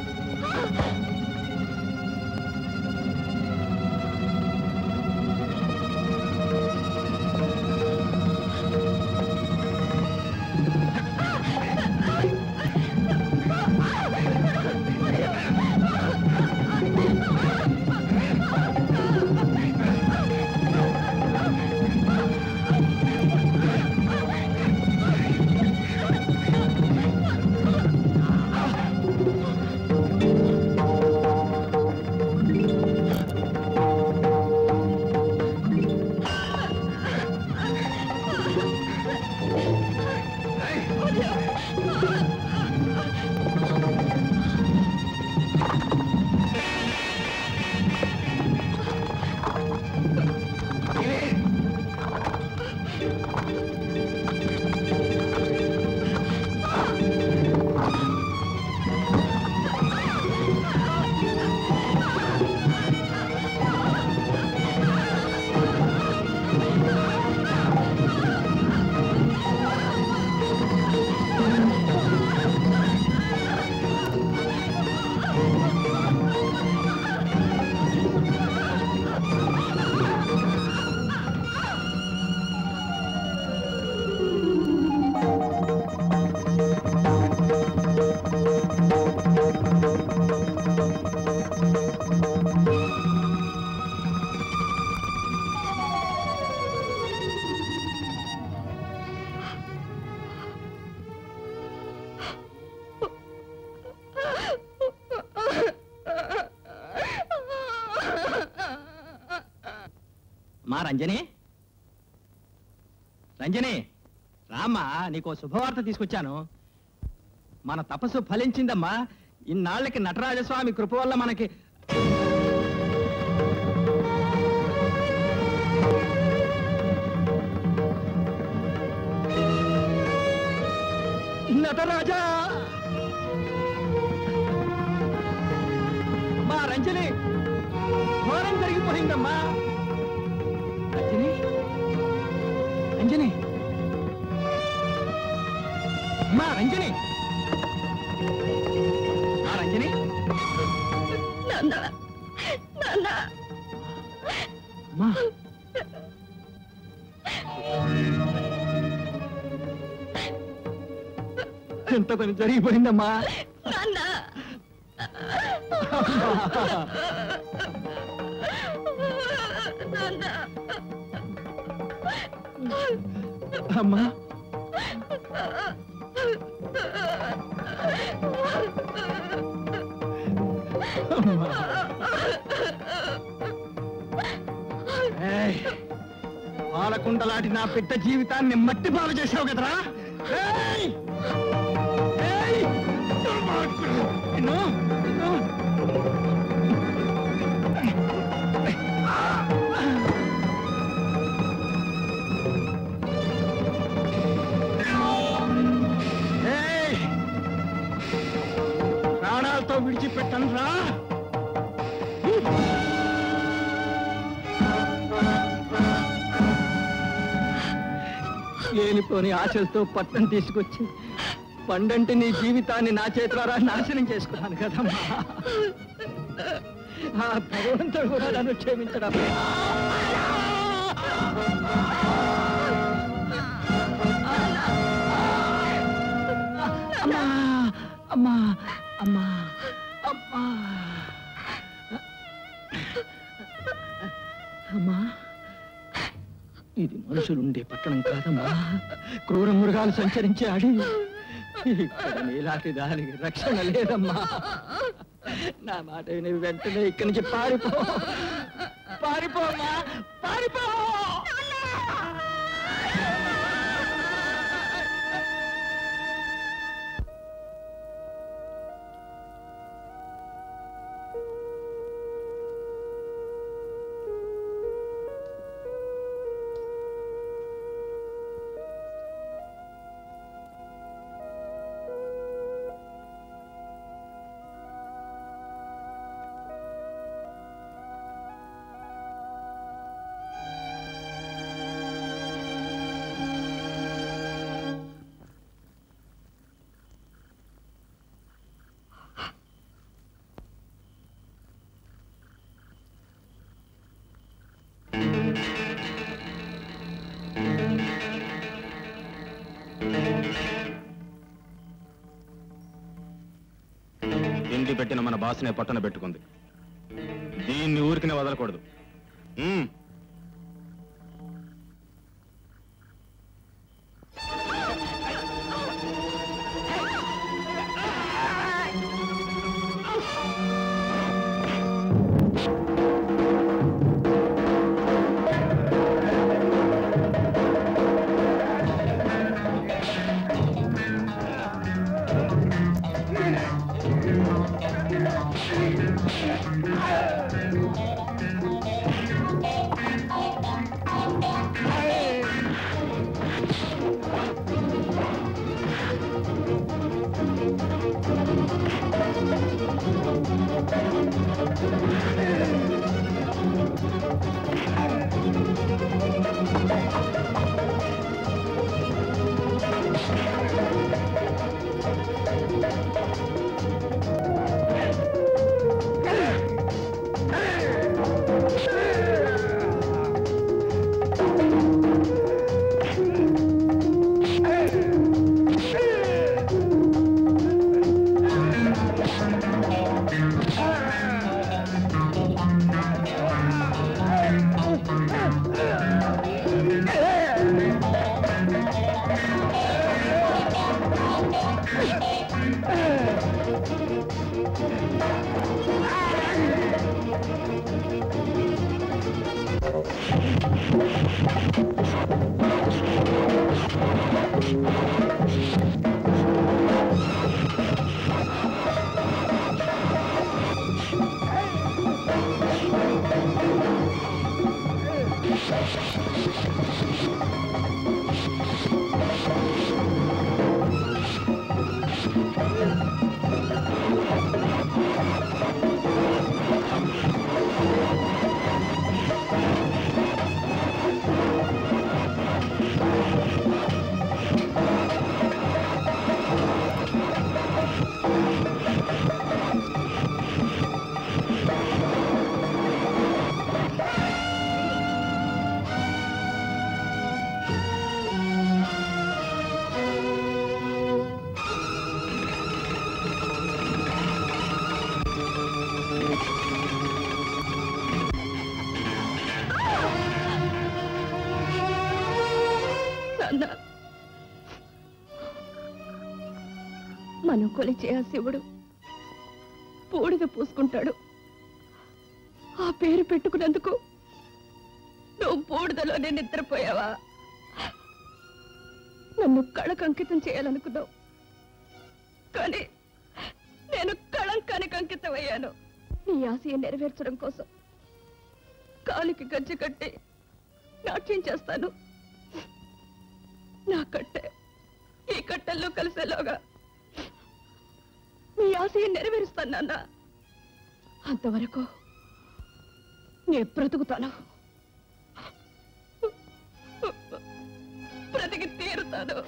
మా రంజని రంజని రామ్మా నీకో శుభవార్త తీసుకొచ్చాను మన తపస్సు ఫలించిందమ్మా ఇన్నాళ్ళకి నటరాజస్వామి కృప వల్ల మనకి నటరాజా అంజలి ఘోరం జరిగిపోయిందమ్మా అంజలి అంజని అమ్మా రంజని ఆ రంజని నాన్న నాన్న అమ్మా ఎంత పని జరిగిపోయిందమ్మా నాన్న నాన్న అమ్మా అమ్మా ఏయ్, పాలకుండలాంటి నా బిడ్డ జీవితాన్ని మట్టి పాలు చేసావు కదరా ఏయ్! ఏయ్! దుర్మార్గుడు! నిన్ను, నిన్ను. ఏయ్! ప్రాణాలతో విడిచిపెట్టను రా లేనిపోని ఆశలతో పట్టం తీసుకొచ్చి పండంటి నీ జీవితాన్ని నా చేతులారా నాశనం చేసుకున్నాను కదమ్మా ఆ భగవంతుడు కూడా నన్ను క్షమించడం అమ్మా అమ్మా అమ్మా అమ్మా అమ్మా ఇది మనుషులుండే పట్టణం కాదమ్మా క్రూర మృగాలు సంచరించే అడవి ఇక్కడ నీలాంటి దానికి రక్షణ లేదమ్మా నా మాట విని వెంటనే ఇక్కడి నుంచి పారిపో పారిపోమ్మా పారిపో తిండి పెట్టిన మన బాసునే పట్టణ పెట్టుకుంది దీన్ని ఊరికినే వదలకూడదు ఉమ్. నాన్న మనం కొలిచే ఆ శివుడు బూడిద పూసుకుంటాడు ఆ పేరు పెట్టుకున్నందుకు నువ్వు బూడిదలోనే నిద్రపోయావా నన్ను కళకు అంకితం చేయాలనుకున్నావు కానీ నేను కళంకానికి అంకితం అయ్యాను నీ ఆశయం నెరవేర్చడం కోసం కాలికి గజ్జె కట్టి నాట్యం చేస్తాను నా కట్టె ఈ కట్టెల్లో కలిసేలోగా నీ ఆశయం నెరవేరుస్తాను నాన్న అంతవరకు నేను బ్రతుకుతాను బ్రతికి తీరుతాను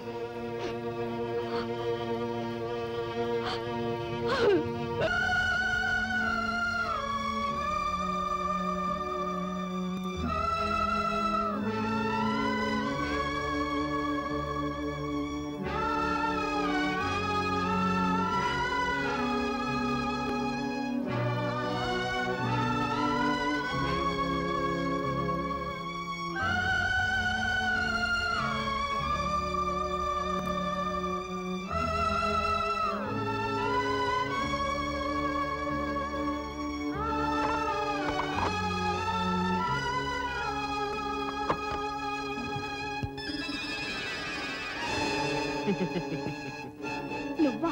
నువ్వా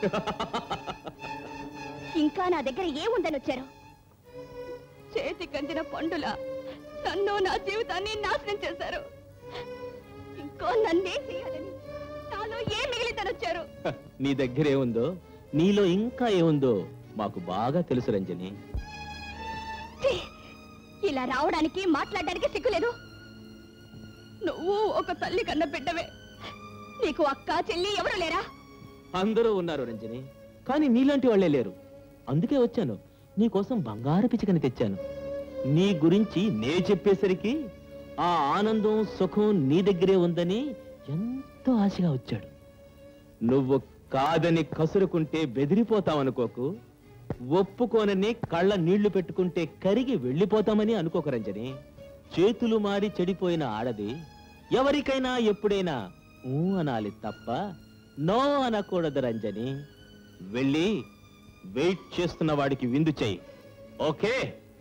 ఇంకా నా దగ్గర ఏముందని వచ్చారు చేతి కందిన పండుల నన్ను నా జీవితాన్ని నాశనం చేశారు ఇంకో నన్నేం చేయాలని నాలో ఏం మిగిలితని వచ్చారు నీ దగ్గర ఏముందో నీలో ఇంకా ఏముందో మాకు బాగా తెలుసు రంజని ఛీ! ఇలా రావడానికి మాట్లాడడానికి సిగ్గులేదు నువ్వు ఒక తల్లి కన్న బిడ్డవే నీకు అక్క చెల్లి ఎవరు లేరా అందరూ ఉన్నారు రంజని కానీ నీలాంటి వాళ్ళే లేరు అందుకే వచ్చాను నీకోసం బంగారు పిచ్చుకని తెచ్చాను నీ గురించి నే చెప్పేసరికి ఆ ఆనందం సుఖం నీ దగ్గరే ఉందని ఎంతో ఆశగా వచ్చాడు నువ్వు కాదని కసురుకుంటే బెదిరిపోతావనుకోకు ఒప్పుకోనని కళ్ళ నీళ్లు పెట్టుకుంటే కరిగి వెళ్ళిపోతామని అనుకోకు రంజని చేతులు మారి చెడిపోయిన ఆడది ఎవరికైనా ఎప్పుడైనా ఊ అనాలి తప్ప నో అనకూడదు రంజని వెళ్ళి వెయిట్ చేస్తున్న వాడికి విందు చెయ్యి ఓకే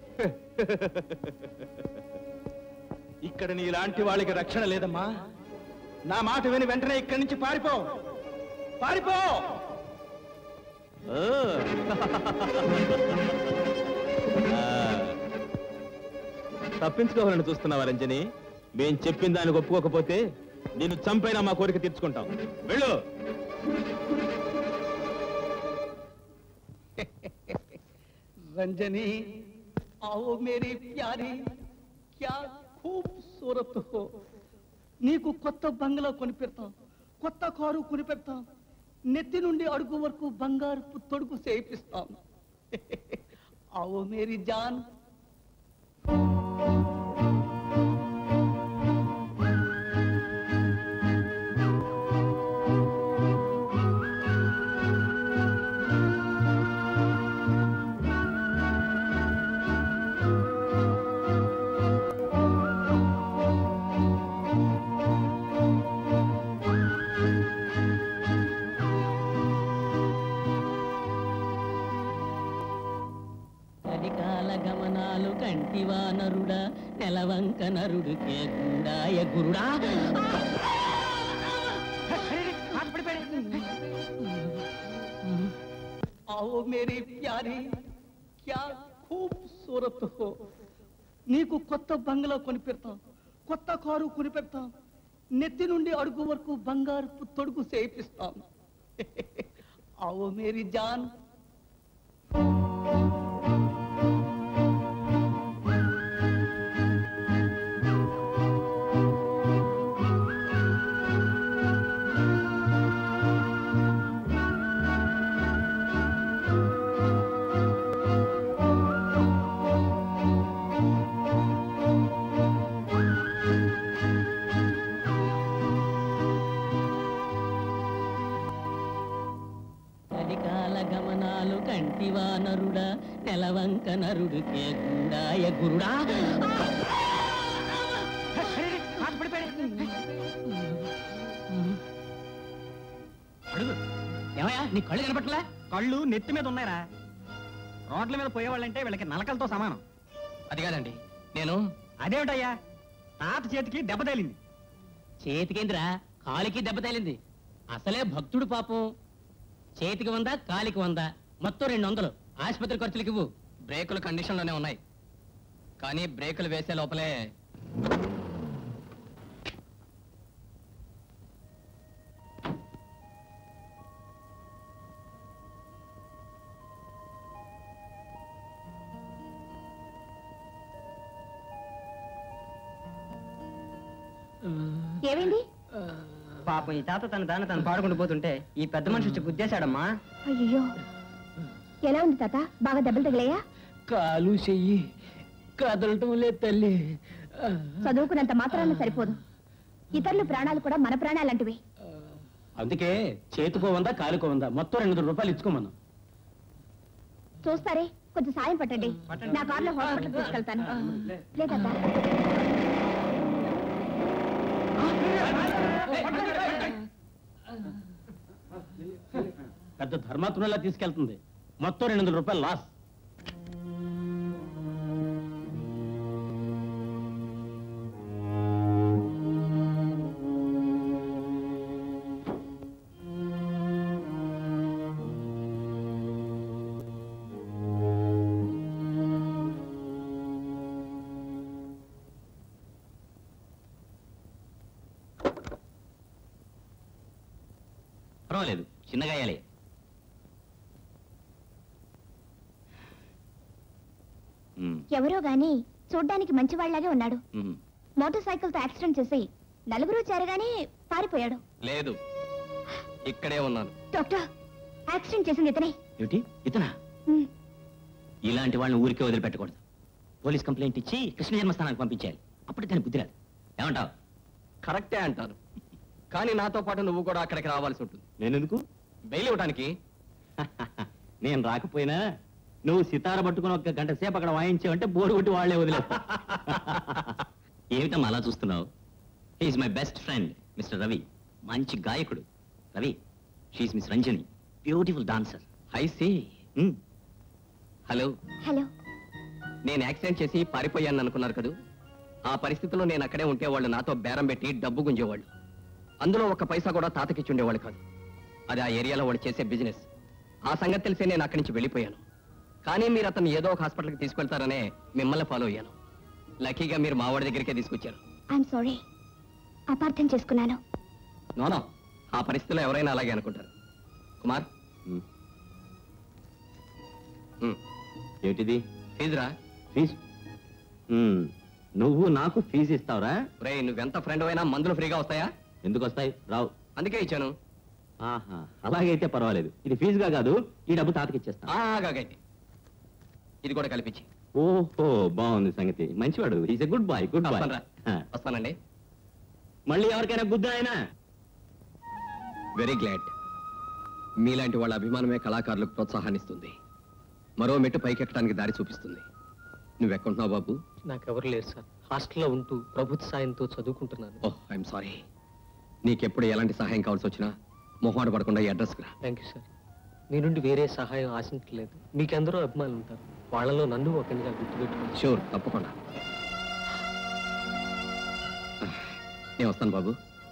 ఇక్కడ నీలాంటి వాళ్ళకి రక్షణ లేదమ్మా నా మాట విని వెంటనే ఇక్కడి నుంచి పారిపో పారిపో ఓ. ఆ. తప్పించుకోవాలని చూస్తున్నావా రంజని మేం చెప్పిన దానికి ఒప్పుకోకపోతే నేను చంపైనా మా కోరిక తీర్చుకుంటాం వెళ్ళు रंजनी आओ मेरी प्यारी क्या खूबसूरत हो నీకు కొత్త బంగ్లా కొని పెడతాం కొత్త కారు కొని పెడతాం నెత్తి నుండి అడుగు వరకు బంగారు తొడుగు చేయిస్తాం ఆవో మేరీ జాన్ కలికాల గమనాలు కంటివా నరుడా నెలవంక నరుడికే గుండాయ గురుడా आओ मेरी प्यारी क्या खूबसूरत हो నీకు కొత్త బంగ్లా కొని పెడతాం కొత్త కారు కొని పెడతాం నెత్తి నుండి అడుగు వరకు బంగారు తొడుగు చేయిస్తాం ఆవో మేరీ జాన్ కలికాల గమనాలు కంటివా నరుడా నెలవంక నరుడికే గుండాయ గురుడా నీ కళ్ళు కనపట్లే కళ్ళు నెత్తి మీద ఉన్నాయరా రోడ్ల మీద పోయేవాళ్ళంటే వీళ్ళకి నలకలతో సమానం అది కాదండి నేను అదేమిటయ్యా తాత చేతికి దెబ్బ తగిలింది చేతికేందిరా కాలికి దెబ్బ తగిలింది అసలే భక్తుడు పాపం చేతికి వందా కాలికి వందా మొత్తం రెండు వందలు ఆసుపత్రి ఖర్చులకి ఇవ్వు బ్రేకులు కండిషన్లోనే ఉన్నాయి కానీ బ్రేకులు వేసే లోపలే ఏమైంది పాపం ఈ తాత తన దాన్ని తను పాడుకుంటూ పోతుంటే ఈ పెద్ద మనిషి వచ్చి గుద్దేశాడమ్మా అయ్యో ఎలా ఉంది తాత బాగా దెబ్బలు తగిలాయా కాలు చెయ్యి కదలటం లేదు తల్లి చదువుకున్నంత మాత్రాన సరిపోదు ఇతరుల ప్రాణాలు కూడా మన ప్రాణాలంటివి అందుకే చేతికో వందా కాలికో వందా మొత్తం రెండు వందల రూపాయలు ఇచ్చుకోమన్నా చూస్తారే కొంచెం సాయం పట్టండి నా కార్లో హాస్పిటల్ తీసుకెళ్తాను లేదా పెద్ద ధర్మాత్ములా తీసుకెళ్తుంది మొత్తం రెండు వందల రూపాయలు లాస్ పర్వాలేదు చిన్నగా అయ్యాలి ఎవరో గాని చూడ్డానికి మంచివాళ్లాగే ఉన్నాడు మ్మ్. మోటార్ సైకిల్ తో యాక్సిడెంట్ చేసి నలుగురు చేరగానే పారిపోయాడు లేదు ఇక్కడే ఉన్నాను డాక్టర్ యాక్సిడెంట్ చేసింది ఇతనే ఏమిటి ఇతనా మ్మ్. ఇలాంటి వాళ్ళని ఊరికే వదిలిపెట్టకూడదు పోలీస్ కంప్లైంట్ ఇచ్చి కృష్ణ జన్మస్థానానికి పంపించాలి అప్పుడు కానీ బుద్ధి రాదు ఏమంటావు కరెక్టే అంటాను కానీ నాతో పాటు నువ్వు కూడా అక్కడికి రావాల్సి ఉంటుంది నేను ఎందుకు బెయిల్ ఇవ్వడానికి నేను రాకపోయినా నువ్వు సితార పట్టుకుని ఒక గంట సేపు అక్కడ వాయించావంటే బోరు కొట్టి వాళ్లే వదిలేస్తా ఏమిటమ్మా అలా చూస్తున్నావు he is my best friend mister Ravi మంచి గాయకుడు Ravi she is miss Ranjani beautiful dancer I see hello hello నేను యాక్సిడెంట్ చేసి పారిపోయాను అనుకున్నారు కదూ ఆ పరిస్థితిలో నేను అక్కడే ఉంటే వాళ్ళు నాతో బేరం పెట్టి డబ్బు గుంజేవాళ్ళు అందులో ఒక పైసా కూడా తాతకిచ్చి ఉండేవాళ్ళు కాదు అది ఆ ఏరియాలో వాళ్ళు చేసే బిజినెస్ ఆ సంగతి తెలిసే నేను అక్కడి నుంచి వెళ్ళిపోయాను కానీ మీరు అతను ఏదో ఒక హాస్పిటల్కి తీసుకెళ్తారనే మిమ్మల్ని ఫాలో అయ్యాను లక్కీగా మీరు మా వాడి దగ్గరికే తీసుకొచ్చారు ఐఎమ్ సారీ అపార్థం చేసుకున్నాను నోనో ఆ పరిస్థితిలో ఎవరైనా అలాగే అనుకుంటారు కుమార్ ఏమిటిది ఫీజురా ఫీజు నువ్వు నాకు ఫీజు ఇస్తావురా రే నువ్వెంత ఫ్రెండ్ అయినా మందులు ఫ్రీగా వస్తాయా ఎందుకు వస్తాయి రావు అందుకే ఇచ్చాను ఆహా అలాగైతే పర్వాలేదు ఇది ఫీజుగా కాదు ఈ డబ్బు తాతకి ఇచ్చేస్తా ఆగాగైతే ఇది కూడా కల్పించి ఓహో బాగుంది సంగతి మంచివాడు is a good boy good boy వస్తానురా. వస్తానండి మళ్ళీ ఎవరికైనా బుద్ధి ఆయన వెరీ గ్లాడ్ మీలాంటి వాళ్ళ అభిమానమే కళాకారులకు ప్రోత్సాహాన్నిస్తుంది మరో మెట్టు పైకెక్కడానికి దారి చూపిస్తుంది నువ్వెక్కుంటున్నావు బాబు నాకెవరు లేరు సార్ హాస్టల్లో ఉంటూ ప్రభుత్వ సాయంతో చదువుకుంటున్నాను ఓహ్ ఐఎమ్ సారీ నీకెప్పుడు ఎలాంటి సహాయం కావాల్సి వచ్చినా మొహాడు పడకుండా ఈ అడ్రస్కి రా థ్యాంక్ యూ సార్ మీ నుండి వేరే సహాయం ఆశించలేదు మీకెందరో అభిమానులు ఉంటారు వాళ్ళలో నన్ను ఒకరిగా గుర్తుపెట్టుకోండి షూర్ తప్పకుండా నేను వస్తాను బాబు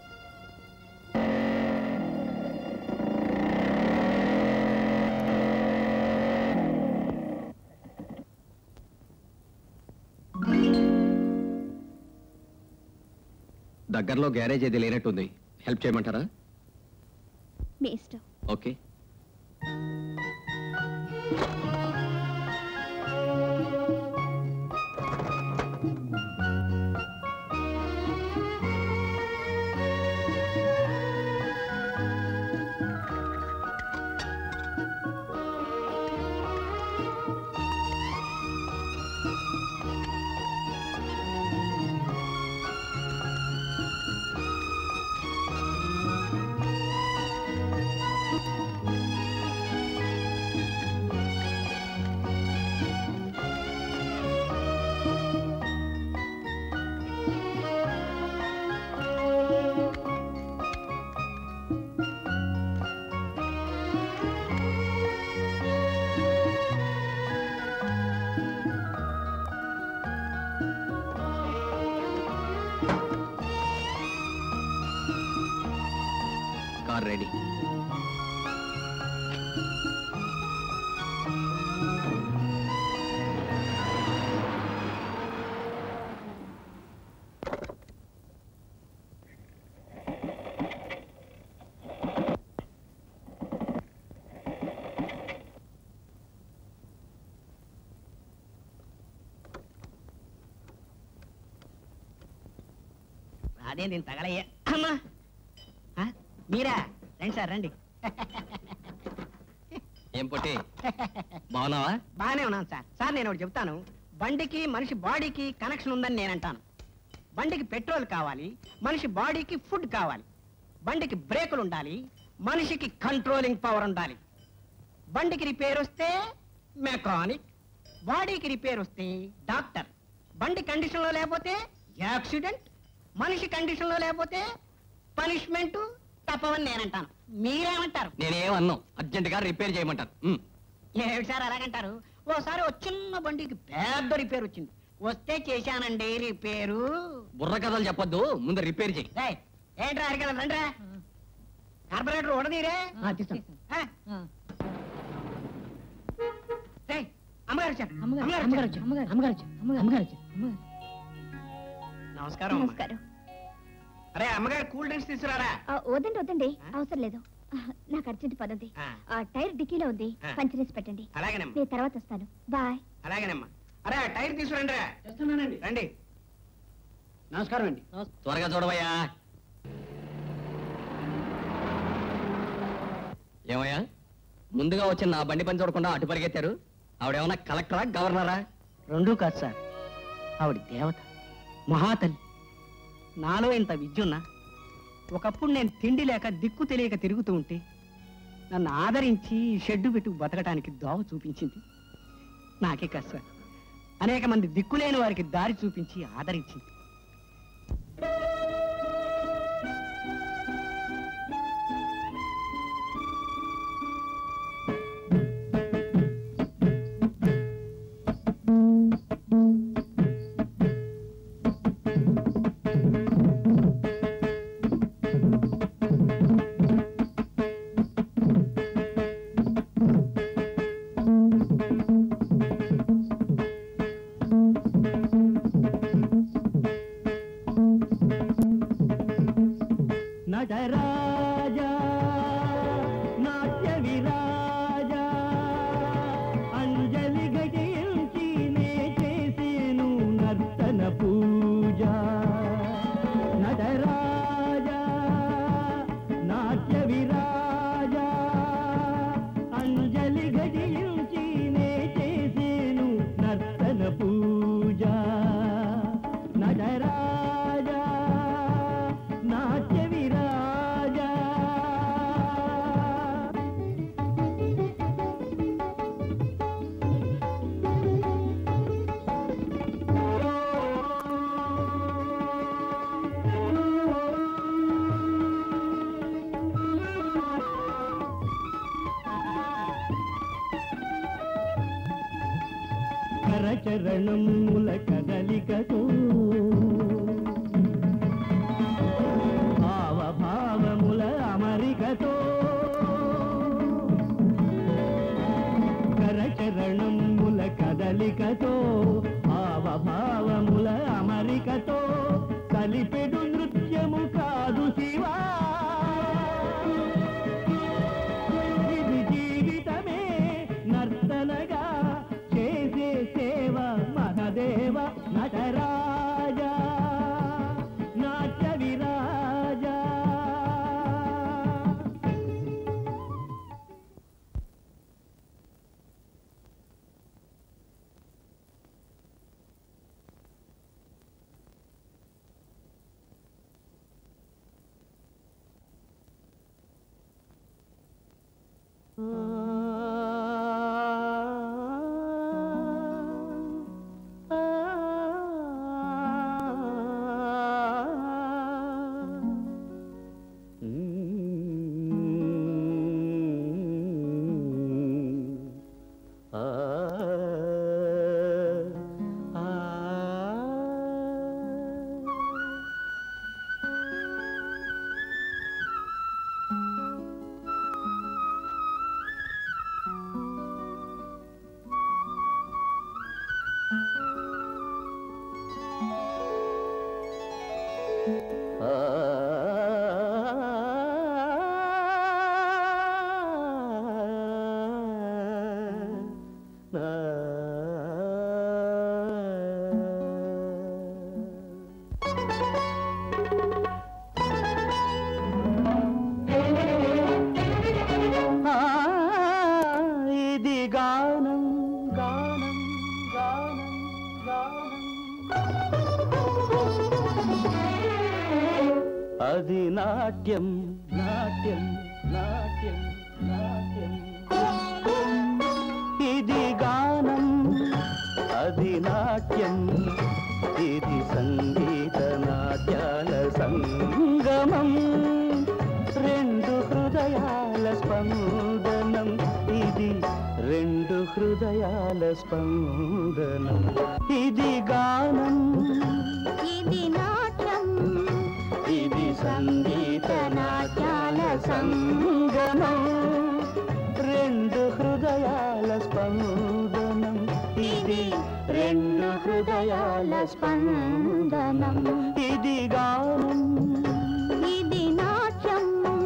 దగ్గరలో గ్యారేజ్ ఏది లేనట్టుంది హెల్ప్ చేయమంటారా మీ ఇష్టం ఓకే కార్ రెడీ అదే నేను తగలయ్యా అమ్మా ఆ, మీరా రండి సార్ రండి ఏం పొట్టి బాగున్నావా బాగానే ఉన్నాను సార్ సార్ నేను ఒకటి చెప్తాను బండికి మనిషి బాడీకి కనెక్షన్ ఉందని నేను అంటాను బండికి పెట్రోల్ కావాలి మనిషి బాడీకి ఫుడ్ కావాలి బండికి బ్రేకులు ఉండాలి మనిషికి కంట్రోలింగ్ పవర్ ఉండాలి బండికి రిపేర్ వస్తే మెకానిక్ బాడీకి రిపేర్ వస్తే డాక్టర్ బండి కండిషన్లో లేకపోతే యాక్సిడెంట్ మనిషి కండిషన్లో లేకపోతే పనిష్మెంట్ తప్పవని నేనంటాను మీరేమంటారు నేనేమన్నాం అర్జెంట్ గా రిపేర్ చేయమంటారు ఉమ్. ఏమిటి సార్ అలాగంటారు ఓసారి ఒక చిన్న బండికి పెద్ద రిపేర్ వచ్చింది వస్తే చేశానండి రిపేరు బుర్ర కథలు చెప్పొద్దు ముందు రిపేర్ చేయి రేయ్, ఏంట్రా అరగల రండ్రా కార్పొరేటర్ ఉండదీరే అమ్మగారు వచ్చారు. అమ్మగారు వచ్చారు. నమస్కారం అమ్మా. నమస్కారం అరే అమ్మగారు కూల్ డ్రింక్స్ తీసుకురారా ఆ, వద్దండి వద్దండి అవసరం లేదు ఆ, నాకు అర్జెంట్ పని ఉంది ఆ. ఆ టైర్ డిక్కీలో ఉంది ఆ. పంచరేసి పెట్టండి అలాగేనమ్మా నేను తర్వాత వస్తాను బాయ్ అలాగేనమ్మా అరే ఆ టైర్ తీసుకురండి రా చేస్తున్నానండి రండి నమస్కారం అండి త్వరగా చూడవయ్యా ఏమయ్యా ముందుగా వచ్చిన నా బండి పని చూడకుండా అటు పరిగెత్తారు ఆవిడేమన్నా కలెక్టరా గవర్నరా రెండూ కాదు సార్ ఆవిడ దేవత మహాతల్లి నాలో ఇంత విద్యున్నా ఒకప్పుడు నేను తిండి లేక దిక్కు తెలియక తిరుగుతూ ఉంటే నన్ను ఆదరించి షెడ్డు పెట్టు బతకడానికి దోవ చూపించింది నాకే కాదు సార్ అనేక మంది దిక్కులేని వారికి దారి చూపించి ఆదరించింది నటరాజా నాట్య విరాజా అంజలి గజయించి నే చేసేను నర్తన పూజ నటరాజా నాట్య విరాజా అంజలి గజయించి నే చేసేను నర్తన పూజ నటరాజా నాట్య విరాజా కరచరణముల కదలికతో భావభావముల అమరికతో కరచరణముల కదలికతో భావభావముల అమరికతో కలిపెడు నృత్యము కాదు శివా ఇది జీవితమే నర్తనగా చేసే సేవ మహదేవ నటరాజా అది నాట్యం నాట్యం నాట్యం నాట్యం ఇది గానం అది నాట్యం ఇది సంగీత నాట్యాల సంగమం రెండు హృదయాల స్పందనం ఇది రెండు హృదయాల స్పందనం ఇది గానం ఇది నాట్యం ఇది సంగీత నాట్యాల సంగమం రెండు హృదయాల స్పందనం ఇది రెండు హృదయాల స్పందనం ఇది గానం ఇది నాట్యం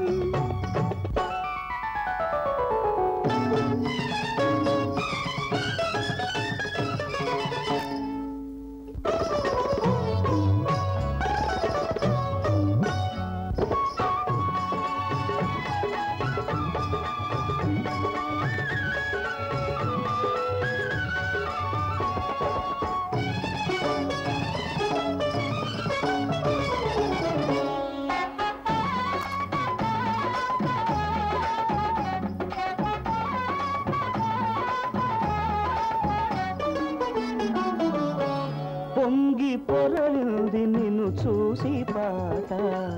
పొంగి పొరలింది నిన్ను చూసి పాట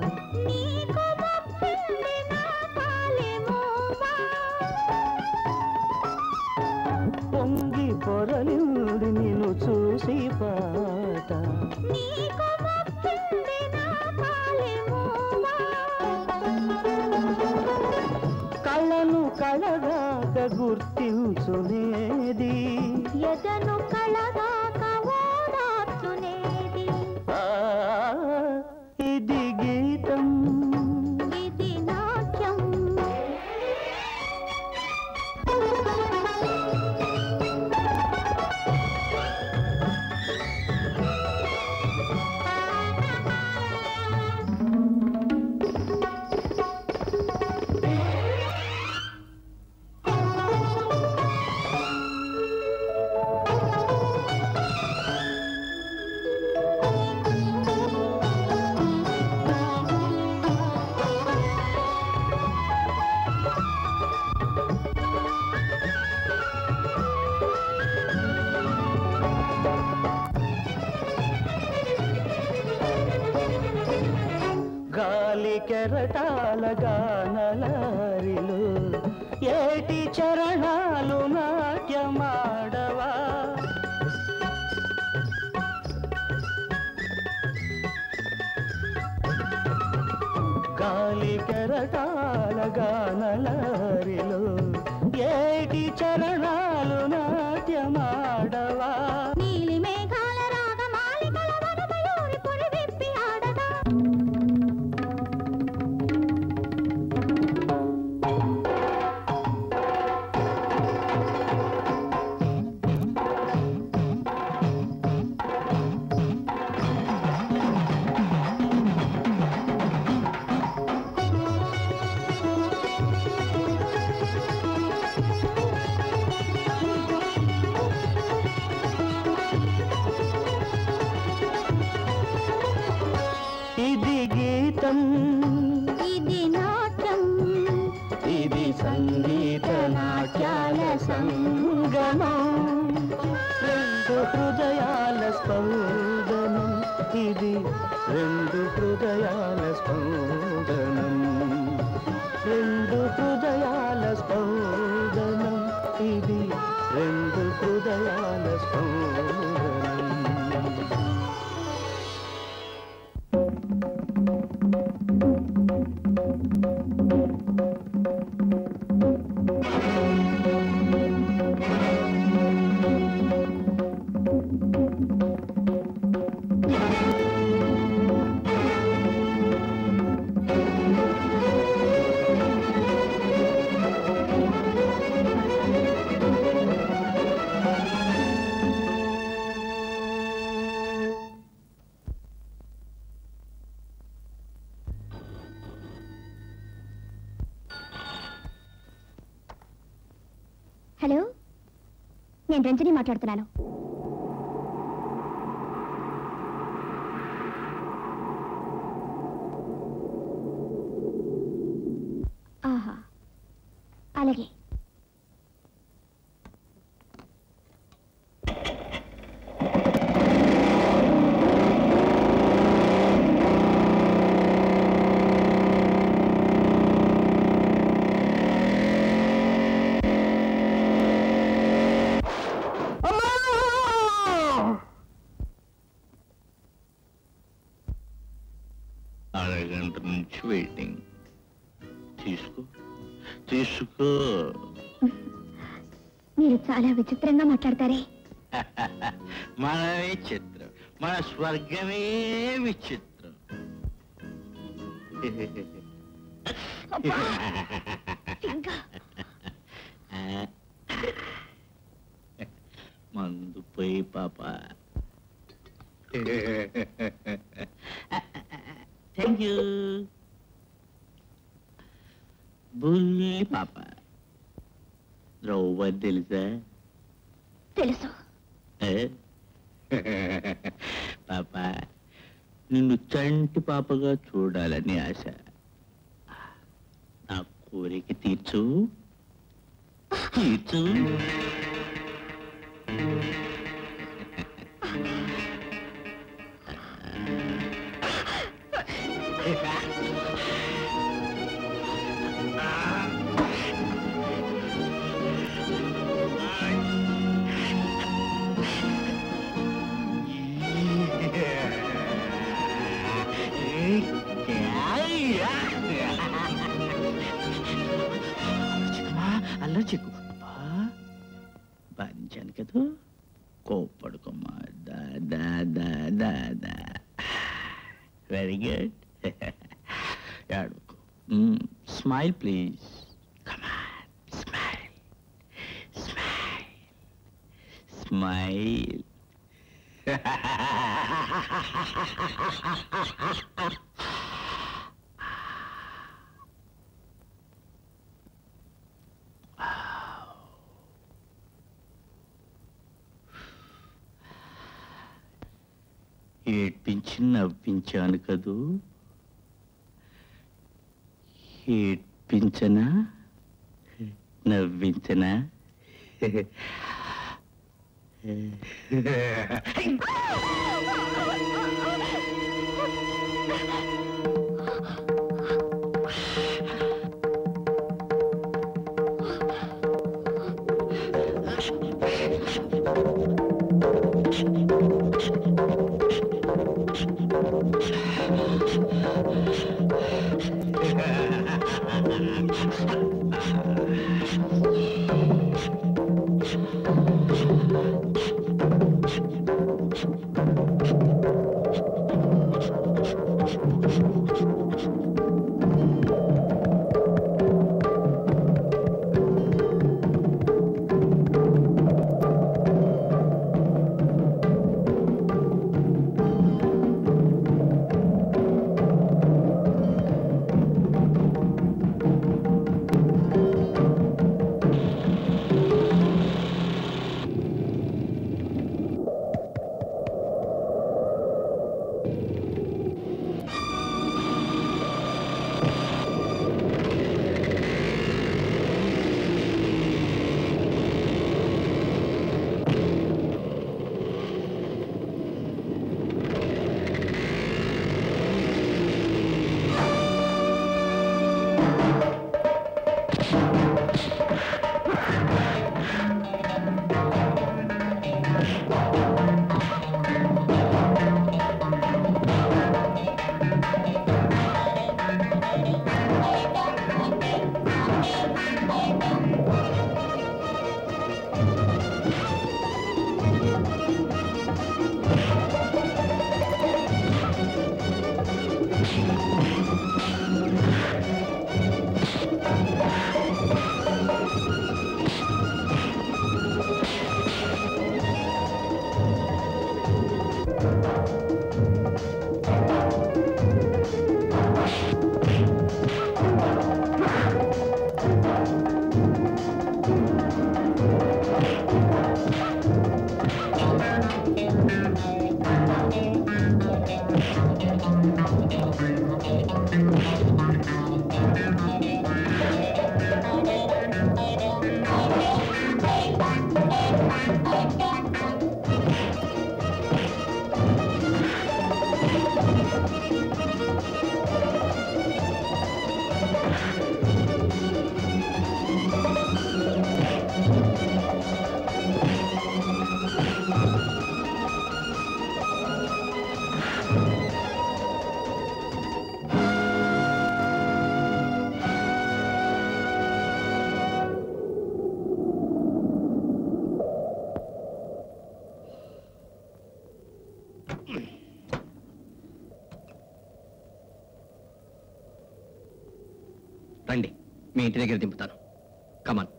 పొంగి పొరలింది నిన్ను చూసి పాట కళ్ళను కళగాక గుర్తించునేది ఎదను కళగాక ఓదార్చునేది ఆ, ఇది గీతం ఇది నాట్యం గాలి కెరటాల గానలారిలు ఏటి చరణాలు నాట్యమాడవా గాలి కెరటాల గానలారిలు ఏటి చరణాలు నాట్యమాడవా నీలి మేఘాల రాగమాలికల వనమయూరి పురి విప్పి ఆడదా ఇది గీతం ఇది నాట్యం ఇది సంగీత నాట్యాల సంగమం రెండు హృదయాల స్పందనం ఇది రెండు హృదయాల స్పందనం రెండు హృదయాల స్పందనం ఇది రెండు హృదయాల స్పందనం హలో నేను రంజని మాట్లాడుతున్నాను అలాగే అరగంట నుంచి వెయిటింగ్ తీసుకో తీసుకో మీరు చాలా విచిత్రంగా మాట్లాడతారే మనమే చిత్రం మన స్వర్గమే విచిత్రం ఇంకా మందు పోయి పాప థ్యాంక్ యూ బుల్లి పాప ద్రౌపది తెలుసా తెలుసు ఏ? పాప నిన్ను చంటి పాపగా చూడాలని ఆశ నా కోరిక తీర్చు తీర్చు అల్లా చిక్కు బంచాను కదా కోప్పడుకోమ్మా దా దా దా దా దా వెరీ గుడ్ ఆడుకో smile please smile smile smile ఏడ్పించి నవ్వించాను కదూ ఏడ్పించనా నవ్వించనా రండి మీ ఇంటి దగ్గర దింపుతాను కమాన్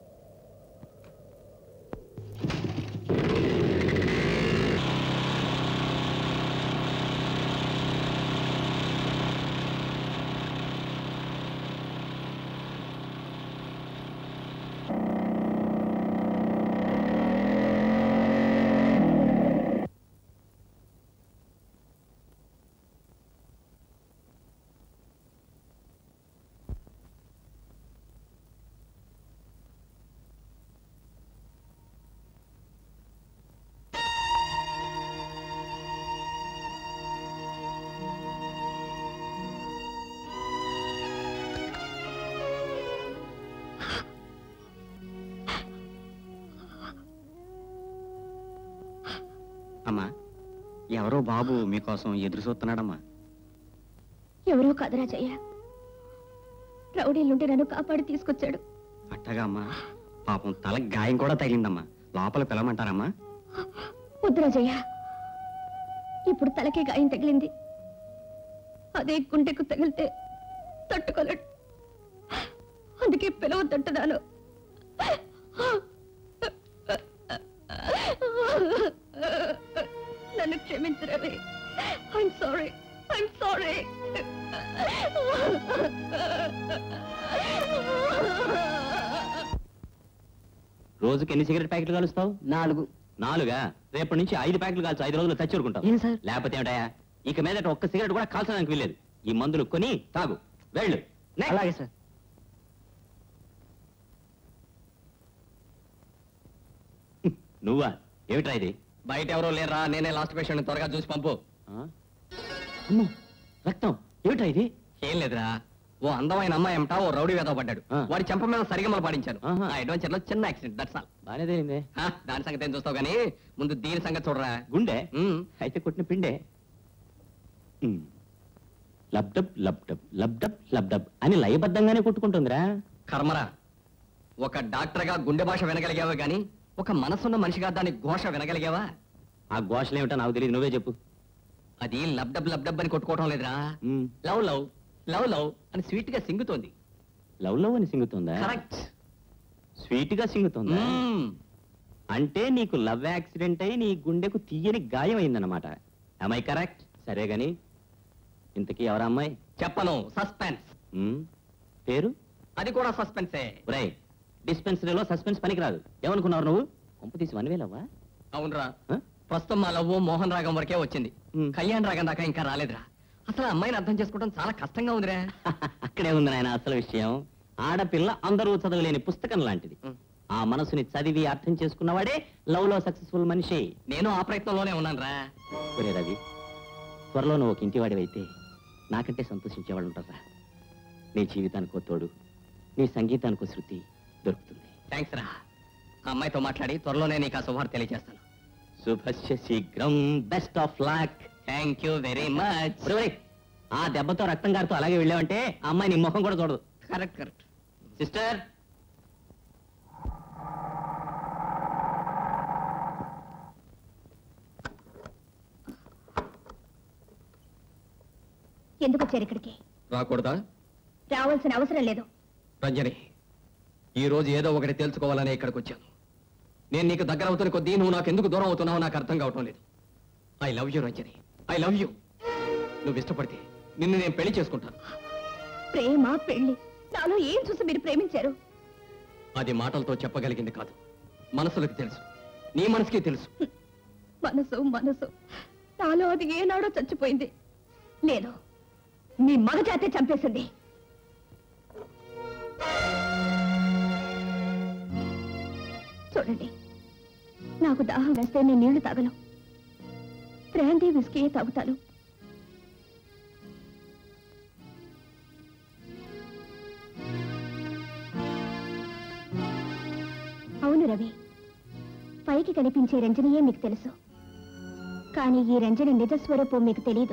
అమ్మా ఎవరో బాబు మీకోసం ఎదురు చూస్తున్నాడమ్మా ఎవరో కాదు రాజయ్య రౌడీల నుండి నన్ను కాపాడి తీసుకొచ్చాడు అట్టగా అమ్మా పాపం తల గాయం కూడా తగిలిందమ్మా లోపల పిలవమంటారమ్మా వద్దు రాజయ్య ఇప్పుడు తలకే గాయం తగిలింది అదే గుండెకు తగిలితే తట్టుకోలేడు అందుకే పిలవద్దంటున్నాను నన్ను క్షమించు Ravi I'm sorry I'm sorry రోజుకి ఎన్ని సిగరెట్ ప్యాకెట్లు కలుస్తావు నాలుగు నాలుగా రేపటి నుంచి ఐదు ప్యాకెట్లు కాల్చు ఐదు రోజులు చచ్చురుకుంటావు ఏం సార్? లేకపోతే ఏమిటయా ఇక మీదట ఒక్క సిగరెట్ కూడా కాల్చడానికి వీల్లేదు ఈ మందులు కొని తాగు వెళ్ళు Next. అలాగే సార్ నువ్వా ఏమిట్రా ఇది బయట ఎవరో లేరా నేనే లాస్ట్ పేషెంట్ త్వరగా చూసి పంపు అమ్మో రక్తం ఏమిట్రా ఇది ఏం లేదురా ఓ అందమైన అమ్మాయి ఏమిటా ఓ రౌడీ వేద పడ్డాడు ఆ. వాడి చెంప మీద సరిగమలు పాడించాను ఆహా. ఆ అడ్వెంచర్ లో చిన్న యాక్సిడెంట్ దట్స్ ఆల్ బానే తేలిందే దాని సంగతి ఏం చూస్తావు కానీ ముందు దీని సంగతి చూడరా గుండె ఉమ్. అయితే కొట్టిన పిండే ఉమ్. లబ్డబ్ లబ్డబ్ లబ్డబ్ లబ్డబ్ అని లయబద్ధంగానే కొట్టుకుంటుందిరా కర్మరా ఒక డాక్టర్ గా గుండె భాష వినగలిగావా గాని ఒక మనసున్న మనిషిగా దాని ఘోష వినగలిగావా ఆ ఘోషలు ఏమిటో నాకు తెలియదు నువ్వే చెప్పు అది లబ్డబ్ లబ్డబ్ అని కొట్టుకోవటం లేదురా um. Love love love love అని స్వీట్ గా సింగుతోంది లవ్ లవ్ అని సింగుతుందా కరెక్ట్ స్వీట్ గా సింగుతుందా అంటే నీకు లవ్ యాక్సిడెంట్ అయి నీ గుండెకు తీయని గాయం అయిందన్నమాట ఐ కరెక్ట్ సరే గాని ఇంతకీ ఎవరా అమ్మాయి చెప్పను సస్పెన్స్ ఉమ్, పేరు అది కూడా సస్పెన్సే ఒరే డిస్పెన్సరీలో సస్పెన్స్ పనికిరాదు ఏమనుకున్నావు నువ్వు కొంప తీసి వనవేలవ్వా అవునరా ఆ? ప్రస్తుతం మా లవ్ మోహన్ రాగం వరకే వచ్చింది ఉమ్. కళ్యాణ్ రాగం దాకా ఇంకా రాలేదురా అసలు ఆ అమ్మాయిని అర్థం చేసుకోవడం చాలా కష్టంగా ఉందిరా అక్కడే ఉంది నాయన అసలు విషయం ఆడపిల్ల అందరూ చదవలేని పుస్తకం లాంటిది ఉమ్. ఆ మనసుని చదివి అర్థం చేసుకున్నవాడే లవ్ లో సక్సెస్ఫుల్ మనిషి నేను ఆ ప్రయత్నంలోనే ఉన్నాను రా ఒరే రవి త్వరలో నువ్వు ఒక ఇంటివాడివైతే నాకంటే సంతోషించేవాడు ఉంటారా నీ జీవితానికో తోడు నీ సంగీతానికో శృతి దొరుకుతుంది థ్యాంక్స్ రా ఆ అమ్మాయితో మాట్లాడి త్వరలోనే నీకు ఆ శుభార్త తెలియజేస్తాను శుభస్య శీఘ్రం best of luck thank you very much ఆ దెబ్బతో రక్తం గారితో అలాగే వెళ్ళావంటే ఆ అమ్మాయి నీ ముఖం కూడా చూడదు కరెక్ట్ కరెక్ట్ సిస్టర్ ఎందుకు వచ్చారు ఇక్కడికి రాకూడదా రావాల్సిన అవసరం లేదు రంజని ఈ రోజు ఏదో ఒకటి తెలుసుకోవాలని ఇక్కడికి వచ్చాను నేను నీకు దగ్గర అవుతున్న కొద్దీ నువ్వు నాకు ఎందుకు దూరం అవుతున్నావో నాకు అర్థం కావటం లేదు I love you Ranjani I love you నువ్వు ఇష్టపడితే నిన్ను నేను పెళ్లి చేసుకుంటాను ప్రేమ పెళ్లి నాలో ఏం చూసి మీరు ప్రేమించారు అది మాటలతో చెప్పగలిగింది కాదు మనసులకు తెలుసు నీ మనసుకి తెలుసు మనసు మనసు నాలో అది ఏనాడో చచ్చిపోయింది లేదు మీ మగజాతే చంపేసింది చూడండి నాకు దాహం వేస్తే నేను నీళ్లు తాగను బ్రాందీ విస్కీ తాగుతాను అవును రవి పైకి కనిపించే రంజనియే మీకు తెలుసు కానీ ఈ రంజని నిజ స్వరూపం మీకు తెలీదు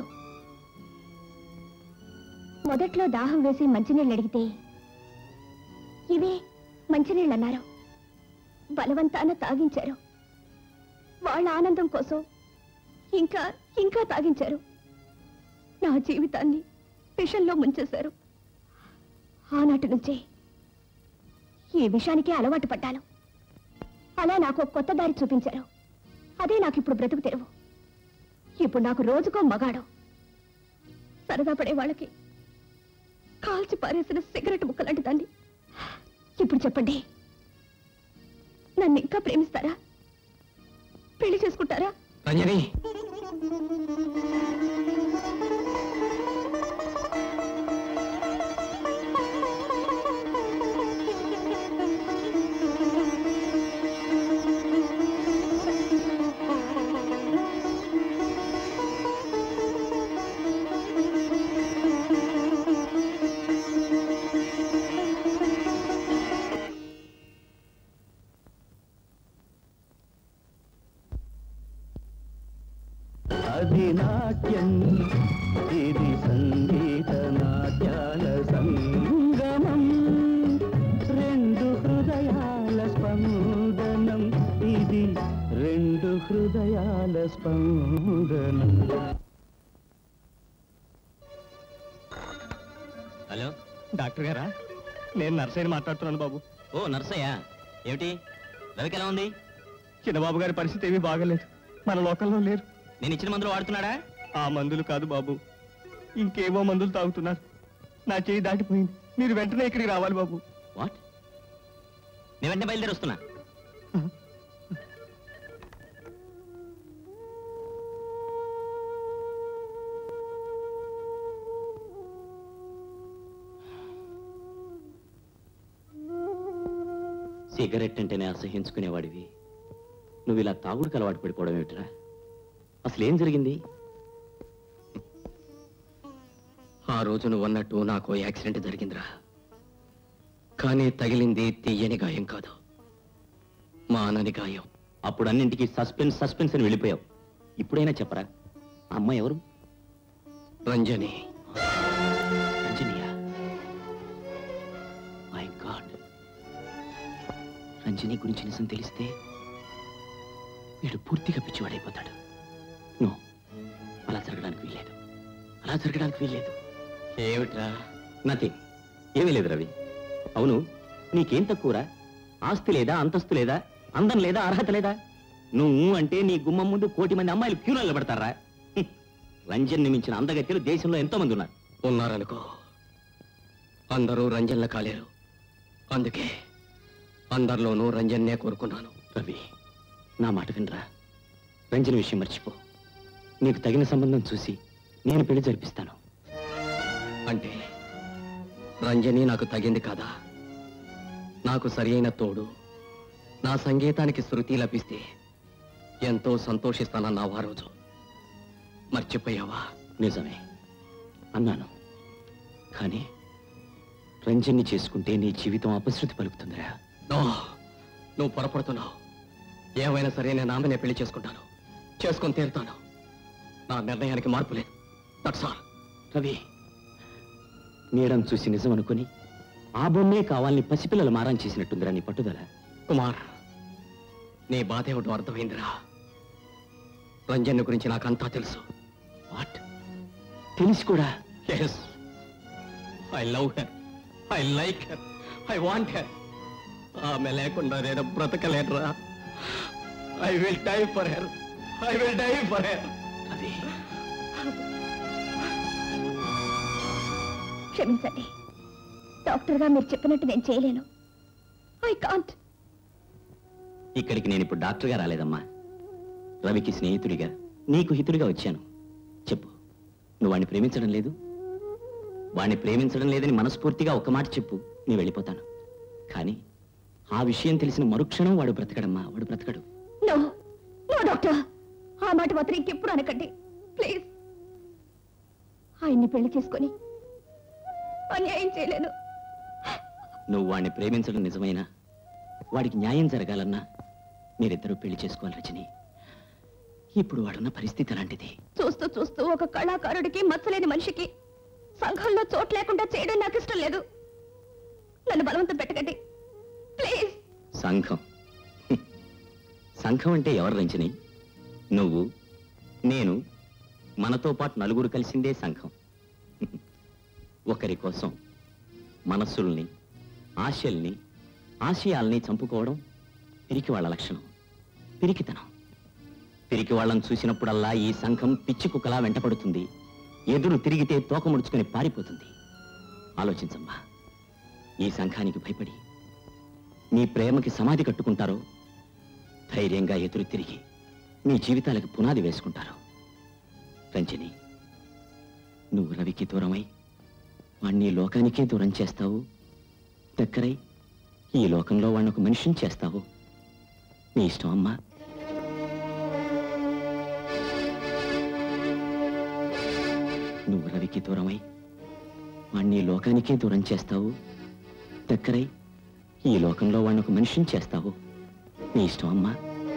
మొదట్లో దాహం వేసి మంచినీళ్ళు అడిగితే ఇవే మంచినీళ్ళు అన్నారు బలవంతాన తాగించారు వాళ్ళ ఆనందం కోసం ఇంకా ఇంకా తాగించారు నా జీవితాన్ని విషంలో ముంచేశారు ఆనాటి నుంచే ఈ విషయానికి అలవాటు పడ్డాను అలా నాకు ఒక కొత్త దారి చూపించారు అదే నాకు ఇప్పుడు బ్రతుకు తెరువు ఇప్పుడు నాకు రోజుకో మగాడు సరదా పడే వాళ్ళకి కాల్చి పారేసిన సిగరెట్ ముక్కలాంటి దాన్ని ఇప్పుడు చెప్పండి నన్ను ఇంకా ప్రేమిస్తారా పెళ్లి చేసుకుంటారా రంజని అది నాట్యం ఇది సంగీత నాట్యాల సంగమం రెండు హృదయాల స్పందనం ఇది రెండు హృదయాల స్పందనం హలో డాక్టర్ గారా నేను నర్సయ్యని మాట్లాడుతున్నాను బాబు ఓ నర్సయ్య ఏమిటి రవికి ఎలా ఉంది చిన్నబాబు గారి పరిస్థితి ఏమీ బాగలేదు మన లోకంలో లేరు నేను ఇచ్చిన మందులు వాడుతున్నాడా ఆ మందులు కాదు బాబు ఇంకేవో మందులు తాగుతున్నారు నా చేయి దాటిపోయింది మీరు వెంటనే ఇక్కడికి రావాలి బాబు వాట్ నేను వెంటనే బయలుదేరి వస్తున్నా సిగరెట్ అంటేనే అసహించుకునేవాడివి నువ్వు ఇలా తాగుడుకు అలవాటు పడిపోవడం ఏమిట్రా అసలు ఏం జరిగింది ఆ రోజు నువ్వు అన్నట్టు నాకు ఓ యాక్సిడెంట్ జరిగిందిరా కానీ తగిలింది తీయని గాయం కాదు మా అనని గాయం అప్పుడు అన్నింటికి సస్పెన్స్ సస్పెన్స్ అని వెళ్ళిపోయావు ఇప్పుడైనా చెప్పరా ఆ అమ్మాయి ఎవరు రంజని రంజనియా మై గాడ్ రంజని గురించి నిజం తెలిస్తే వీడు పూర్తిగా పిచ్చివాడైపోతాడు నో అలా జరగడానికి వీల్లేదు అలా జరగడానికి వీల్లేదు ఏమిట్రా నథింగ్ ఏమీ లేదు రవి అవును నీకేం తక్కువరా ఆస్తి లేదా అంతస్తు లేదా అందం లేదా అర్హత లేదా నువ్వు అంటే నీ గుమ్మం ముందు కోటి మంది అమ్మాయిలు క్యూ నిలబడతారా హ్మ్. రంజన్ మించిన అందగత్యలు దేశంలో ఎంతో మంది ఉన్నారు ఉన్నారనుకో అందరూ రంజన్ల కాలేరు అందుకే అందరిలోనూ రంజన్నే కోరుకున్నాను రవి నా మాట వినరా రంజన్ విషయం మర్చిపో నీకు తగిన సంబంధం చూసి నేను పెళ్లి జరిపిస్తాను అంటే రంజని నాకు తగింది కాదా నాకు సరి అయిన తోడు నా సంగీతానికి శృతి లభిస్తే ఎంతో సంతోషిస్తానన్నావు ఆ రోజు మర్చిపోయావా నిజమే అన్నాను కానీ రంజన్ని చేసుకుంటే నీ జీవితం అపశృతి పలుకుతుందిరా నో నువ్వు పొరపడుతున్నావు ఏమైనా సరే నేను ఆమెనే పెళ్లి చేసుకుంటాను చేసుకొని తీరుతాను నా నిర్ణయానికి మార్పు లేదు దట్స్ ఆల్ రవి నీడం చూసి నిజం అనుకుని ఆ బొమ్మే కావాలని పసిపిల్లలు మారం చేసినట్టుందిరా నీ పట్టుదల కుమార్ నీ బాధ ఏమిటో అర్థమైందిరా రంజన్ గురించి నాకంతా తెలుసు వాట్ తెలిసి కూడా yes I love her I like her I want her ఆమె లేకుండా నేను బ్రతకలేనురా I will die for her I will die for her క్షమించండి డాక్టర్ గా మీరు చెప్పినట్టు నేను చేయలేను ఐ కాంట్ ఇక్కడికి నేను ఇప్పుడు డాక్టర్గా రాలేదమ్మా రవికి స్నేహితుడిగా నీకు హితుడిగా వచ్చాను చెప్పు నువ్వు వాడిని ప్రేమించడం లేదు వాడిని ప్రేమించడం లేదని మనస్ఫూర్తిగా ఒక మాట చెప్పు నేను వెళ్ళిపోతాను కానీ ఆ విషయం తెలిసిన మరుక్షణం వాడు బ్రతకడమ్మా వాడు బ్రతకడు నో నో డాక్టర్ ఆ మాట మాత్రం ఇంకెప్పుడు అనకండి ప్లీజ్ ఆయన్ని పెళ్లి చేసుకొని అన్యాయం చేయలేను నువ్వు వాడిని ప్రేమించడం నిజమైనా వాడికి న్యాయం జరగాలన్నా మీరిద్దరూ పెళ్లి చేసుకోవాలి రజని ఇప్పుడు వాడున్న పరిస్థితి అలాంటిది చూస్తూ చూస్తూ ఒక కళాకారుడికి మచ్చలేని మనిషికి సంఘంలో చోటు లేకుండా చేయడం నాకు ఇష్టం లేదు నన్ను బలవంతం పెట్టకండి ప్లీజ్ సంఘం హ్మ్. సంఘం అంటే ఎవరు రంజని నువ్వు నేను మనతో పాటు నలుగురు కలిసిందే సంఘం హ్మ్. ఒకరి కోసం మనస్సుల్ని ఆశల్ని ఆశయాల్ని చంపుకోవడం పిరికి వాళ్ళ లక్షణం పిరికితనం పిరికి వాళ్ళని చూసినప్పుడల్లా ఈ సంఘం పిచ్చి కుక్కలా వెంటపడుతుంది ఎదురు తిరిగితే తోక ముడుచుకుని పారిపోతుంది ఆలోచించమ్మా ఈ సంఘానికి భయపడి మీ ప్రేమకి సమాధి కట్టుకుంటారో ధైర్యంగా ఎదురు తిరిగి మీ జీవితాలకు పునాది వేసుకుంటారు రంజని నువ్వు రవికి దూరమై వాణ్ణి ఈ లోకానికే దూరం చేస్తావు దగ్గరై ఈ లోకంలో వాడిని ఒక మనిషిని చేస్తావు నీ ఇష్టం అమ్మా నువ్వు రవికి దూరమై వాణ్ణి ఈ లోకానికే దూరం చేస్తావు దగ్గరై ఈ లోకంలో వాడిని ఒక మనిషిని చేస్తావు నీ ఇష్టం అమ్మా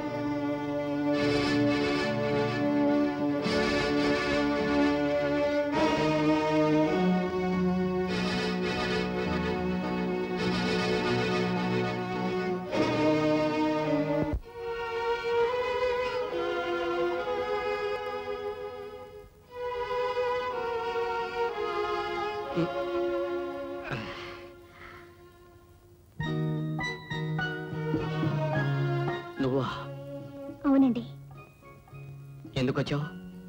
నువ్వా అవునండి ఎందుకు వచ్చావు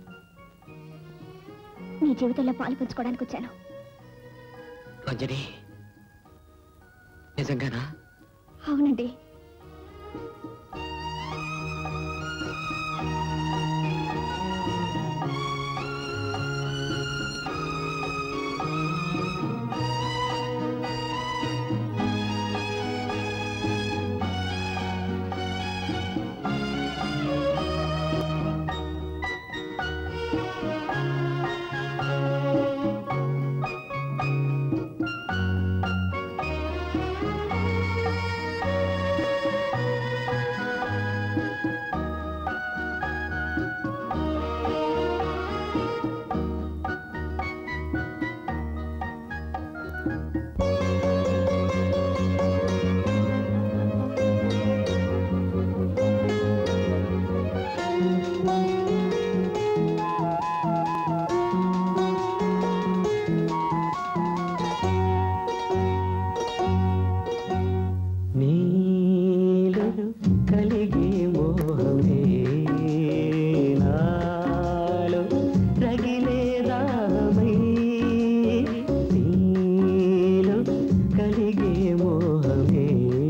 మీ జీవితంలో పాలు పంచుకోవడానికి వచ్చాను రంజని నిజంగానా అవునండి నీలో కలిగే మోహమే నాలో రగిలే దాహమై నీలో కలిగే మోహమే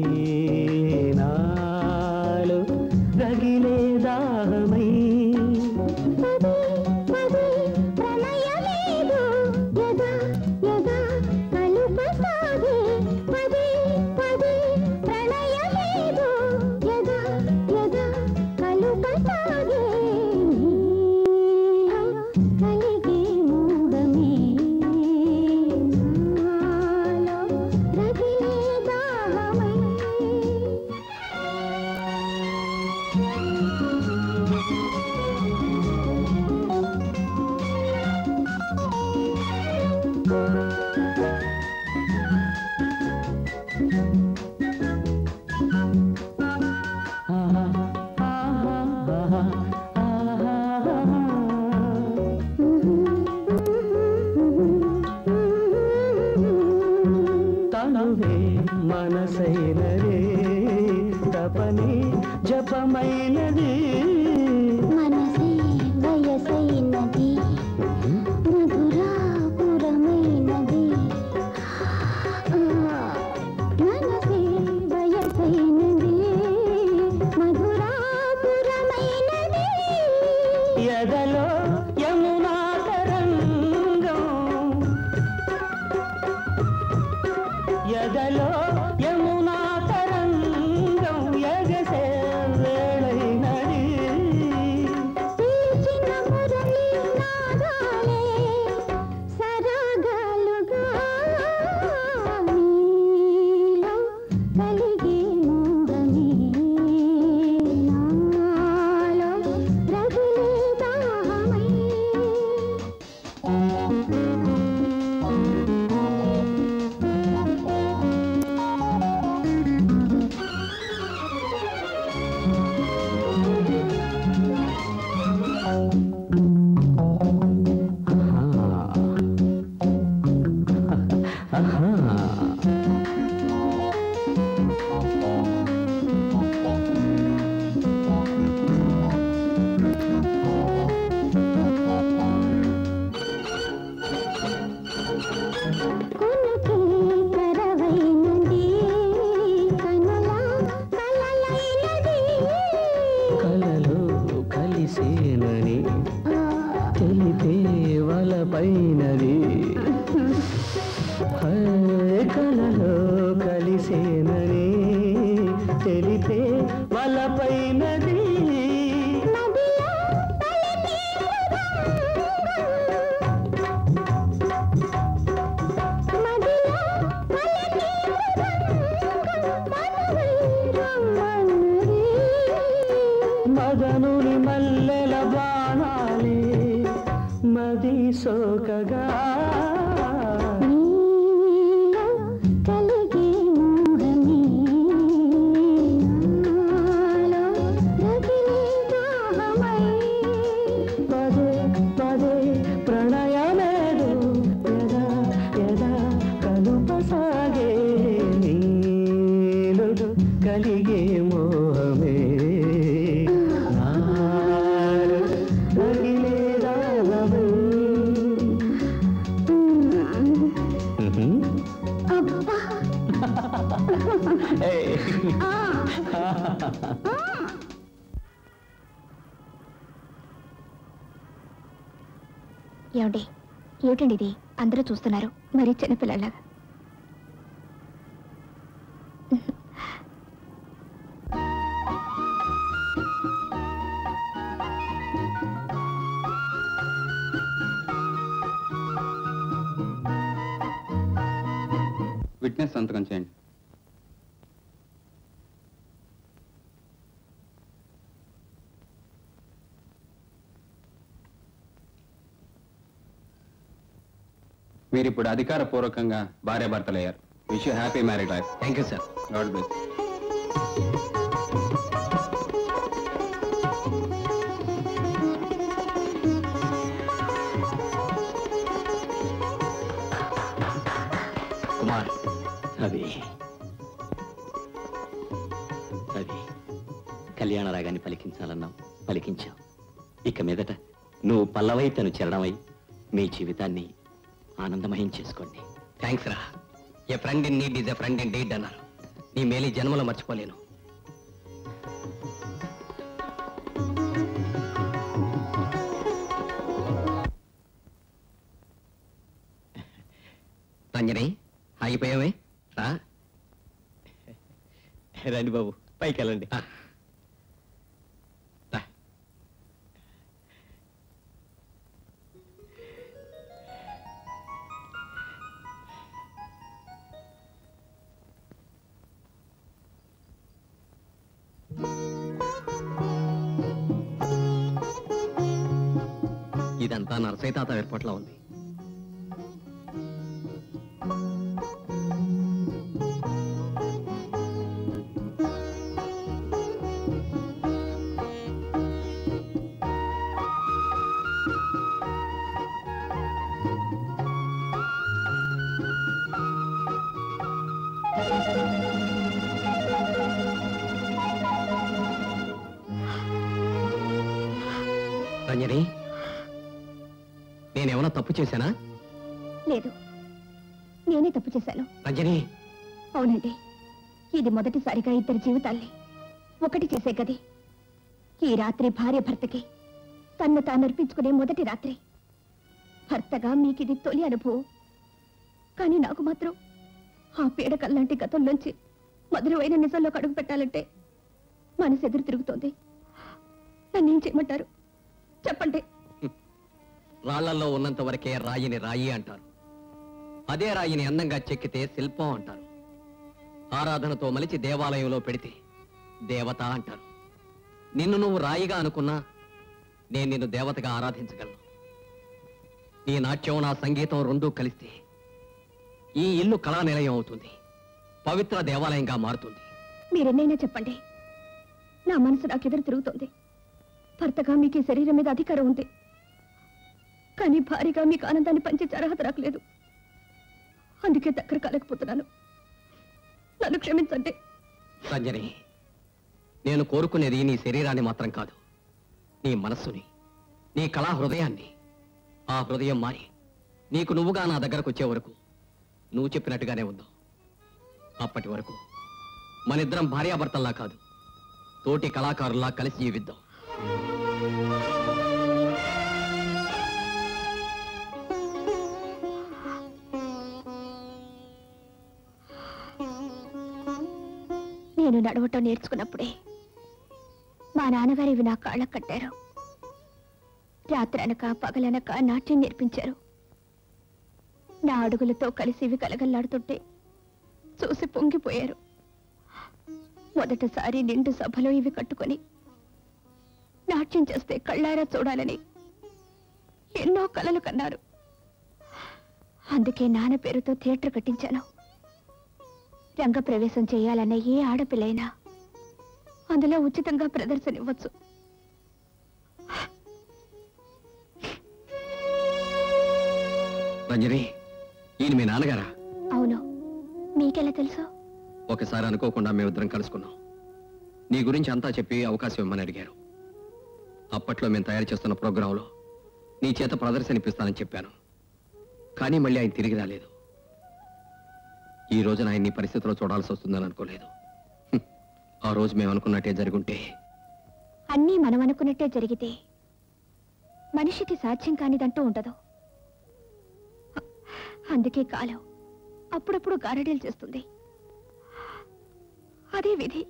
నాలో రగిలే దాహమై ప్రణయమేదో యదా యదా కలుపసాగే పదే పదే ప్రణయమేదో యదా యదా కలుపసాగే నీలో కలిగే మూఢమే నాలో రగిలే దాహమై తనువే మనసైనదే తపనే జపమైనది మనసే వయసైనది మధురాపురమైనది ఆ, మనసే వయసైనది మధురాపురమైనది ఎదలో యమునా తరంగం ఎదలో యమునా తరంగం ఎగసే వేళైనది పీల్చిన మురళి నాదాలే సరాగాలుగా నీలో కలిగే మోహమే నాలో రగిలే దాహమై కలలో కలిసేనని తెలితే వలపైనది మదనుని మల్లెల బాణాలే మది సోకగా కలిగే మోహమే నాలో రగిలే దాహమై పదే పదే ప్రణయమేదో యదా యదా కలుపసాగే నీలో కలిగే మోహమే నాలో రగిలే దాహమై ఏమండి ఏమిటండి ఇది అందరూ చూస్తున్నారు మరి చిన్నపిల్లలాగా విట్నెస్ సంతకం చేయండి మీరు ఇప్పుడు అధికారపూర్వకంగా భార్యాభర్తలయ్యారు wish happy married life thank you sir God bless Kumar Ravi Ravi కళ్యాణ రాగాన్ని పలికించాలన్నావు పలికించావు ఇక మీదట నువ్వు పల్లవై తను చరణమై మీ జీవితాన్ని ఆనందమయం చేసుకోండి థ్యాంక్స్ రా a friend in need is a friend in deed అన్నారు నీ మేలు ఈ జన్మలో మర్చిపోలేను రంజని ఆగిపోయావే రా రండి బాబు పైకి వెళ్ళండి ఇదంతా నరసయ్య తాత ఏర్పాట్లో ఉంది రంజని నేనేమన్నా తప్పు చేశానా లేదు నేనే తప్పు చేశాను రంజని అవునండి ఇది మొదటిసారిగా ఇద్దరి జీవితాల్ని ఒకటి చేసే గది ఈ రాత్రి భార్య భర్తకి తన్ను తాను అర్పించుకునే మొదటి రాత్రి భర్తగా మీకిది తొలి అనుభవం కానీ నాకు మాత్రం ఆ పీడకల్లాంటి గతంలోంచి మధురమైన నిజంలోకి అడుగు పెట్టాలంటే మనసు ఎదురు తిరుగుతోంది నన్నేం చేయమంటారు చెప్పండి రాళ్లలో ఉన్నంత వరకే రాయిని రాయి అంటారు అదే రాయిని అందంగా చెక్కితే శిల్పం అంటారు ఆరాధనతో మలిచి దేవాలయంలో పెడితే దేవత అంటారు నిన్ను నువ్వు రాయిగా అనుకున్నా నేను నిన్ను దేవతగా ఆరాధించగలను నీ నాట్యం నా సంగీతం రెండూ కలిస్తే ఈ ఇల్లు కళా నిలయం అవుతుంది పవిత్ర దేవాలయంగా మారుతుంది మీరెన్నైనా చెప్పండి నా మనసు నాకు ఎదురు తిరుగుతోంది భర్తగా మీకు ఈ శరీరం మీద అధికారం ఉంది కానీ భారీగా మీకు ఆనందాన్ని పంచే అర్హత నాకు లేదు అందుకే దగ్గర కాలేకపోతున్నాను నన్ను క్షమించండి రంజని నేను కోరుకునేది నీ శరీరాన్ని మాత్రం కాదు నీ మనస్సుని నీ కళా హృదయాన్ని ఆ హృదయం మారి నీకు నువ్వుగా నా దగ్గరకు వచ్చే వరకు నువ్వు చెప్పినట్టుగానే ఉందో అప్పటి వరకు మనిద్దరం భార్యాభర్తల్లా కాదు తోటి కళాకారుల్లా కలిసి జీవిద్దాం నేను నడవటం నేర్చుకున్నప్పుడే మా నాన్నగారు ఇవి నా కాళ్ళకు కట్టారు రాత్రనక పగలనక నాట్యం నేర్పించారు నా అడుగులతో కలిసి ఇవి కలగల్లాడుతుంటే చూసి పొంగిపోయారు మొదటిసారి నిండు సభలో ఇవి కట్టుకొని నాట్యం చేస్తే కళ్ళారా చూడాలని ఎన్నో కలలు కన్నారు అందుకే నాన్న పేరుతో థియేటర్ కట్టించాను రంగప్రవేశం చేయాలన్న ఏ ఆడపిల్లైనా అందులో ఉచితంగా ప్రదర్శన ఇవ్వచ్చు రంజని ఈయన మీ నాన్నగారా అవును మీకెలా తెలుసు ఒకసారి అనుకోకుండా మేమిద్దరం కలుసుకున్నాం నీ గురించి అంతా చెప్పి అవకాశం ఇమ్మని అడిగారు అప్పట్లో మేము తయారు చేస్తున్న ప్రోగ్రాంలో నీ చేత ప్రదర్శన ఇప్పిస్తానని చెప్పాను కానీ మళ్ళీ ఆయన తిరిగి రాలేదు ఈ రోజున ఆయన నీ పరిస్థితిలో చూడాల్సి వస్తుందని అనుకోలేదు హ్మ్. ఆ రోజు మేము అనుకున్నట్టే జరుగుంటే అన్నీ మనం అనుకున్నట్టే జరిగితే మనిషికి సాధ్యం కానిదంటూ ఉండదు అందుకే కాలం అప్పుడప్పుడు గారడీలు చేస్తుంది అదే విధి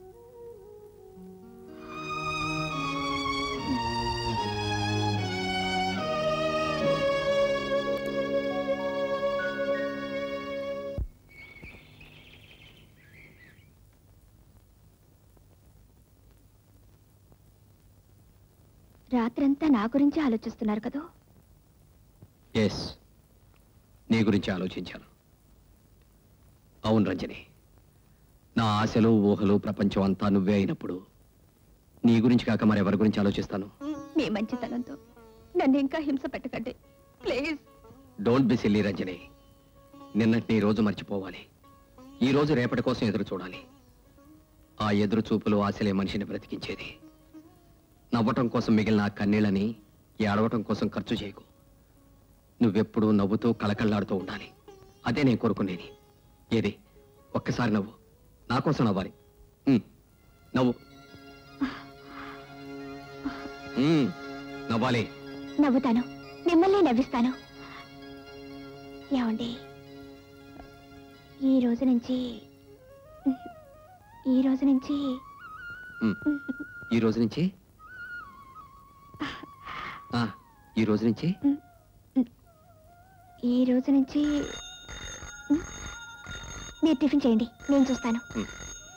రాత్రంతా నా గురించి ఆలోచిస్తున్నారు కదూ ఎస్ నీ గురించి ఆలోచించాను అవును రంజని నా ఆశలు ఊహలు ప్రపంచం అంతా నువ్వే అయినప్పుడు నీ గురించి కాక మరెవరి గురించి ఆలోచిస్తాను మీ మంచితనంతో నన్ను ఇంకా హింస పెట్టకండి please don't be silly Ranjani నిన్నటి ఈ రోజు మర్చిపోవాలి ఈ రోజు రేపటి కోసం ఎదురు చూడాలి ఆ ఎదురు చూపులు ఆశలే మనిషిని బ్రతికించేది నవ్వటం కోసం మిగిలిన ఆ కన్నీళ్ళని ఏడవటం కోసం ఖర్చు చేయకు నువ్వెప్పుడూ నవ్వుతూ కలకల్లాడుతూ ఉండాలి అదే నేను కోరుకునేది ఏది ఒక్కసారి నవ్వు నా కోసం నవ్వాలి ఉమ్, నవ్వు ఉమ్, నవ్వాలి నవ్వుతాను మిమ్మల్ని నవ్విస్తాను ఏమండి ఈ రోజు నుంచి ఈ రోజు నుంచి ఉమ్, ఈ రోజు నుంచి ఆ, ఈ రోజు నుంచి ఈ రోజు నుంచి మీరు టిఫిన్ చేయండి నేను చూస్తాను ఉమ్.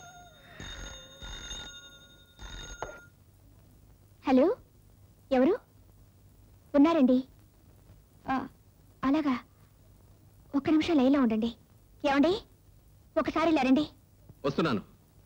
హలో ఎవరు ఉన్నారండి ఆ, అలాగా ఒక్క నిమిషం లైన్లో ఉండండి ఏమండి ఒకసారి ఇలా రండి వస్తున్నాను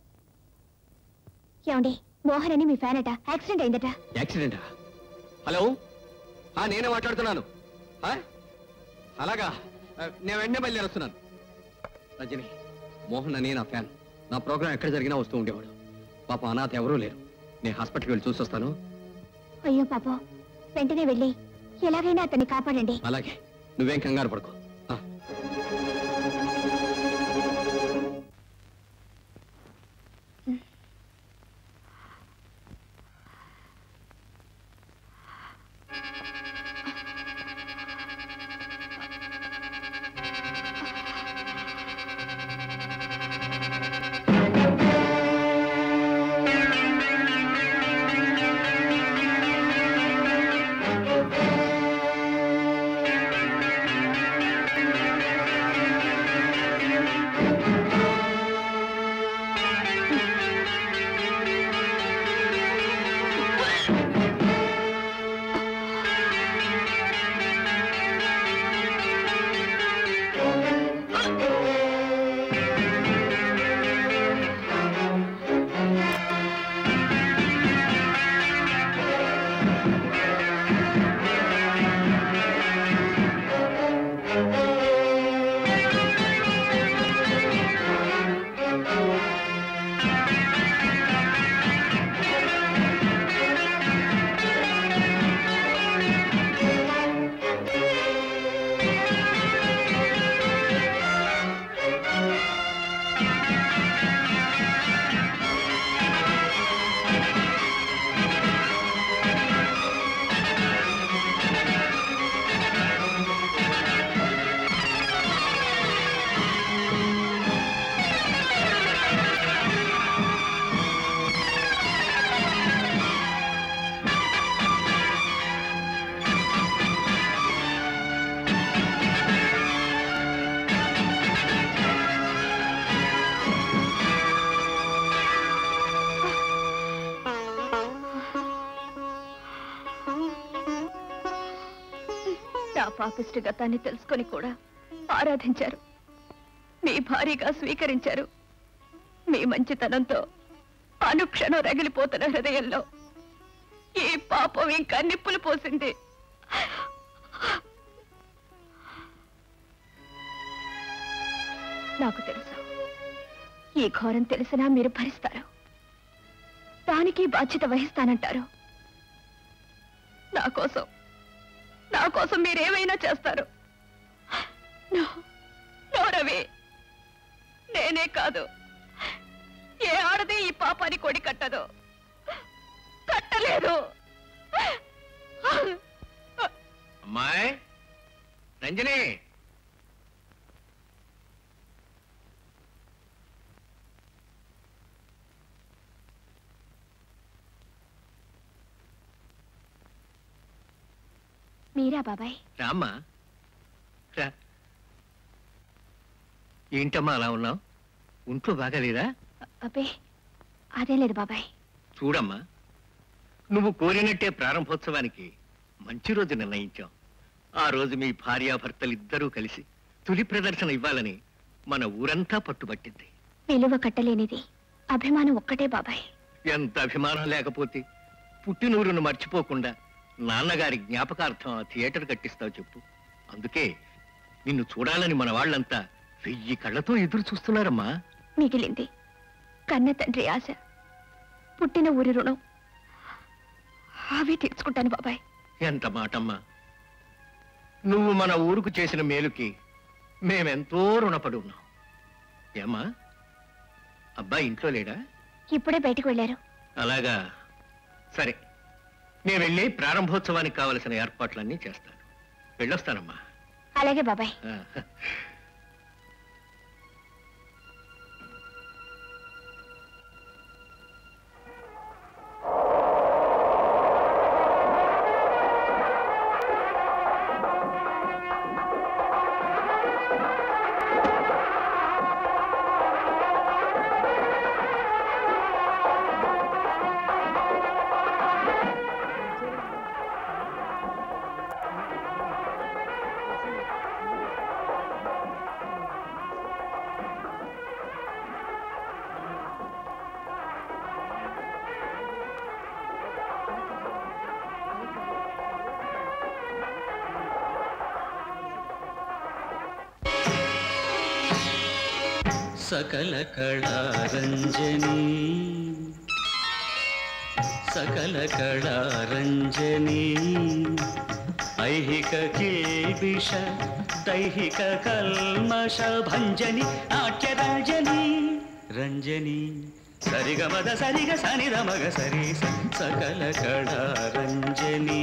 ఏమండి మోహన్ అని మీ ఫ్యాన్ అట యాక్సిడెంట్ అయిందట యాక్సిడెంటా హలో ఆ, నేనే మాట్లాడుతున్నాను ఆ? అలాగా ఆ, నేను వెంటనే బయలుదేరి వస్తున్నాను రజని మోహన్ అని నా ఫ్యాన్ నా ప్రోగ్రాం ఎక్కడ జరిగినా వస్తూ ఉండేవాడు పాప అనాథ ఎవరూ లేరు నేను హాస్పిటల్కి వెళ్ళి చూసి వస్తాను అయ్యో పాపం వెంటనే వెళ్ళి ఎలాగైనా అతన్ని కాపాడండి అలాగే నువ్వేం కంగారు పడుకో ఆ. పాపిష్టి గతాన్ని తెలుసుకొని కూడా ఆరాధించారు మీ భారీగా స్వీకరించారు మీ మంచితనంతో అనుక్షణం రగిలిపోతున్న హృదయంలో ఈ పాపం ఇంకా నిప్పులు పోసింది నాకు తెలుసు ఈ ఘోరం తెలిసినా మీరు భరిస్తారు దానికి బాధ్యత వహిస్తానంటారు నా కోసం నా కోసం మీరేమైనా చేస్తారు నో, నో రవి నేనే కాదు ఏ ఆడది ఈ పాపాన్ని కొడి కట్టదు కట్టలేదు అమ్మాయి రంజని మీరా బాబాయ్ రామ్మా రా ఏంటమ్మా అలా ఉన్నావు ఒంట్లో బాగాలేదా అబ్బే అదేం లేదు బాబాయ్ చూడమ్మా నువ్వు కోరినట్టే ప్రారంభోత్సవానికి మంచి రోజు నిర్ణయించాం ఆ రోజు మీ భార్యాభర్తలిద్దరూ కలిసి తొలి ప్రదర్శన ఇవ్వాలని మన ఊరంతా పట్టుబట్టింది విలువ కట్టలేనిది అభిమానం ఒక్కటే బాబాయ్ ఎంత అభిమానం లేకపోతే పుట్టినూరును మర్చిపోకుండా నాన్నగారి జ్ఞాపకార్థం ఆ థియేటర్ కట్టిస్తావు చెప్పు అందుకే నిన్ను చూడాలని మన వాళ్ళంతా వెయ్యి కళ్ళతో ఎదురు చూస్తున్నారమ్మా మిగిలింది కన్న తండ్రి ఆశ పుట్టిన ఊరి రుణం అవి తీర్చుకుంటాను బాబాయ్ ఎంత మాటమ్మా నువ్వు మన ఊరుకు చేసిన మేలుకి మేమెంతో రుణపడి ఉన్నాం ఏమ్మా అబ్బాయి ఇంట్లో లేడా ఇప్పుడే బయటకు వెళ్ళారు అలాగా సరే నేను వెళ్ళి ప్రారంభోత్సవానికి కావలసిన ఏర్పాట్లన్నీ చేస్తాను వెళ్ళొస్తానమ్మా అలాగే బాబాయ్ ఆ. సకల కళారంజని సకల కళారంజని ఐహిక కేవిష దైహిక కల్మష భంజని నాట్యరంజని రంజని సరిగమద సరిగ సనిద మగ సరి స సకల కళారంజని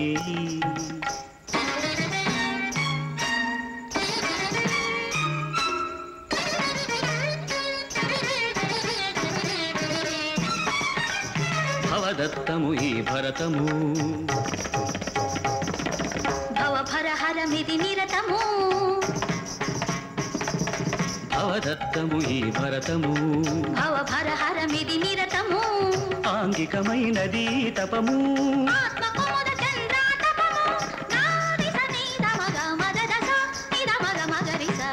భవదత్తము ఈ భరతము భవభరహరమిది నిరతము భవదత్తము ఈ భరతము భవభరహరమిది నిరతము ఆంగికమైనది తపము ఆత్మకోద చంద్రాతపము నాది సనీద మగ మదదస నిద మగ మగరిస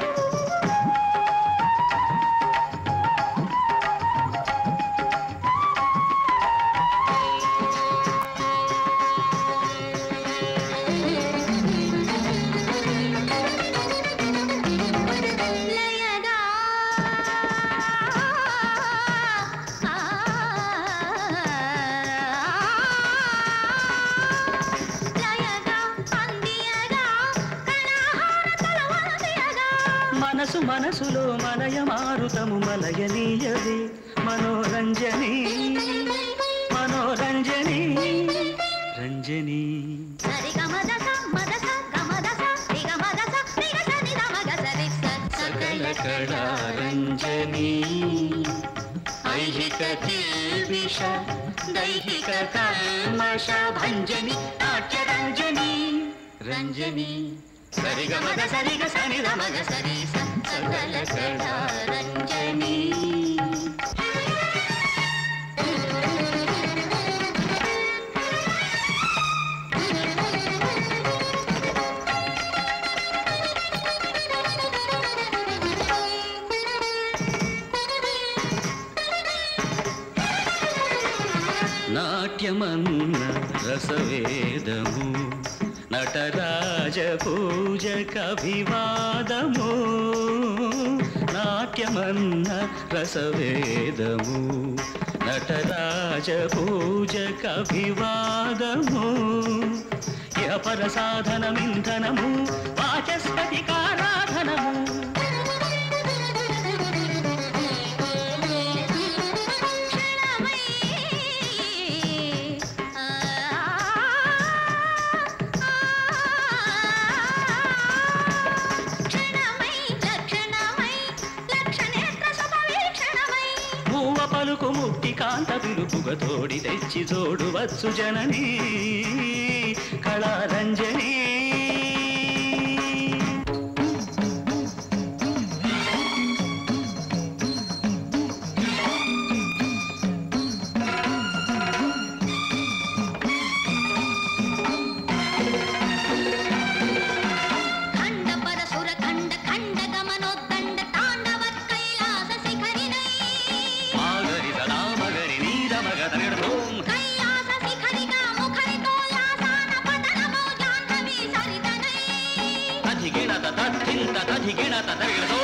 లయగా లయగా అందియగా కణహారతల వలసియగా మనసు మనసులో మనయ మారుతము మలయనీయది మనోరంజని మనోరంజని రంజని సరిగమదస మదస గమదస రిగమదస రిగస నిద మగ సరి సకల కళారంజని ఐహిక కేవిష దైహిక కల్మష భంజని నాట్యరంజని రంజని సరిగమద సరిగ సనిద మగ సరి స సకల కళారంజని నాట్యమన్న రసవేదము నటరాజ పూజకభివాదము నాట్యమన్న రసవేదము నటరాజ పూజకభివాదము యపర సాధనమింధనము వాచస్పతికారాధనము మూవ పలుకు ముక్తి కాంత పిలుపుగ తోడి తెచ్చి జోడువచ్చు జననీ కళారంజనీ ఖండ పరసుర ఖండ ఖండ గమనోద్దండ తాండవ కైలాస శిఖరినై మాగరి సదా మగరి నీర మగ తగడోం కైలాస శిఖరిగా ముఖరితో లాసాన పతనమో జాహ్నవి సరితనై తధిగిణత తద్ధింత తధిగిణత తగడో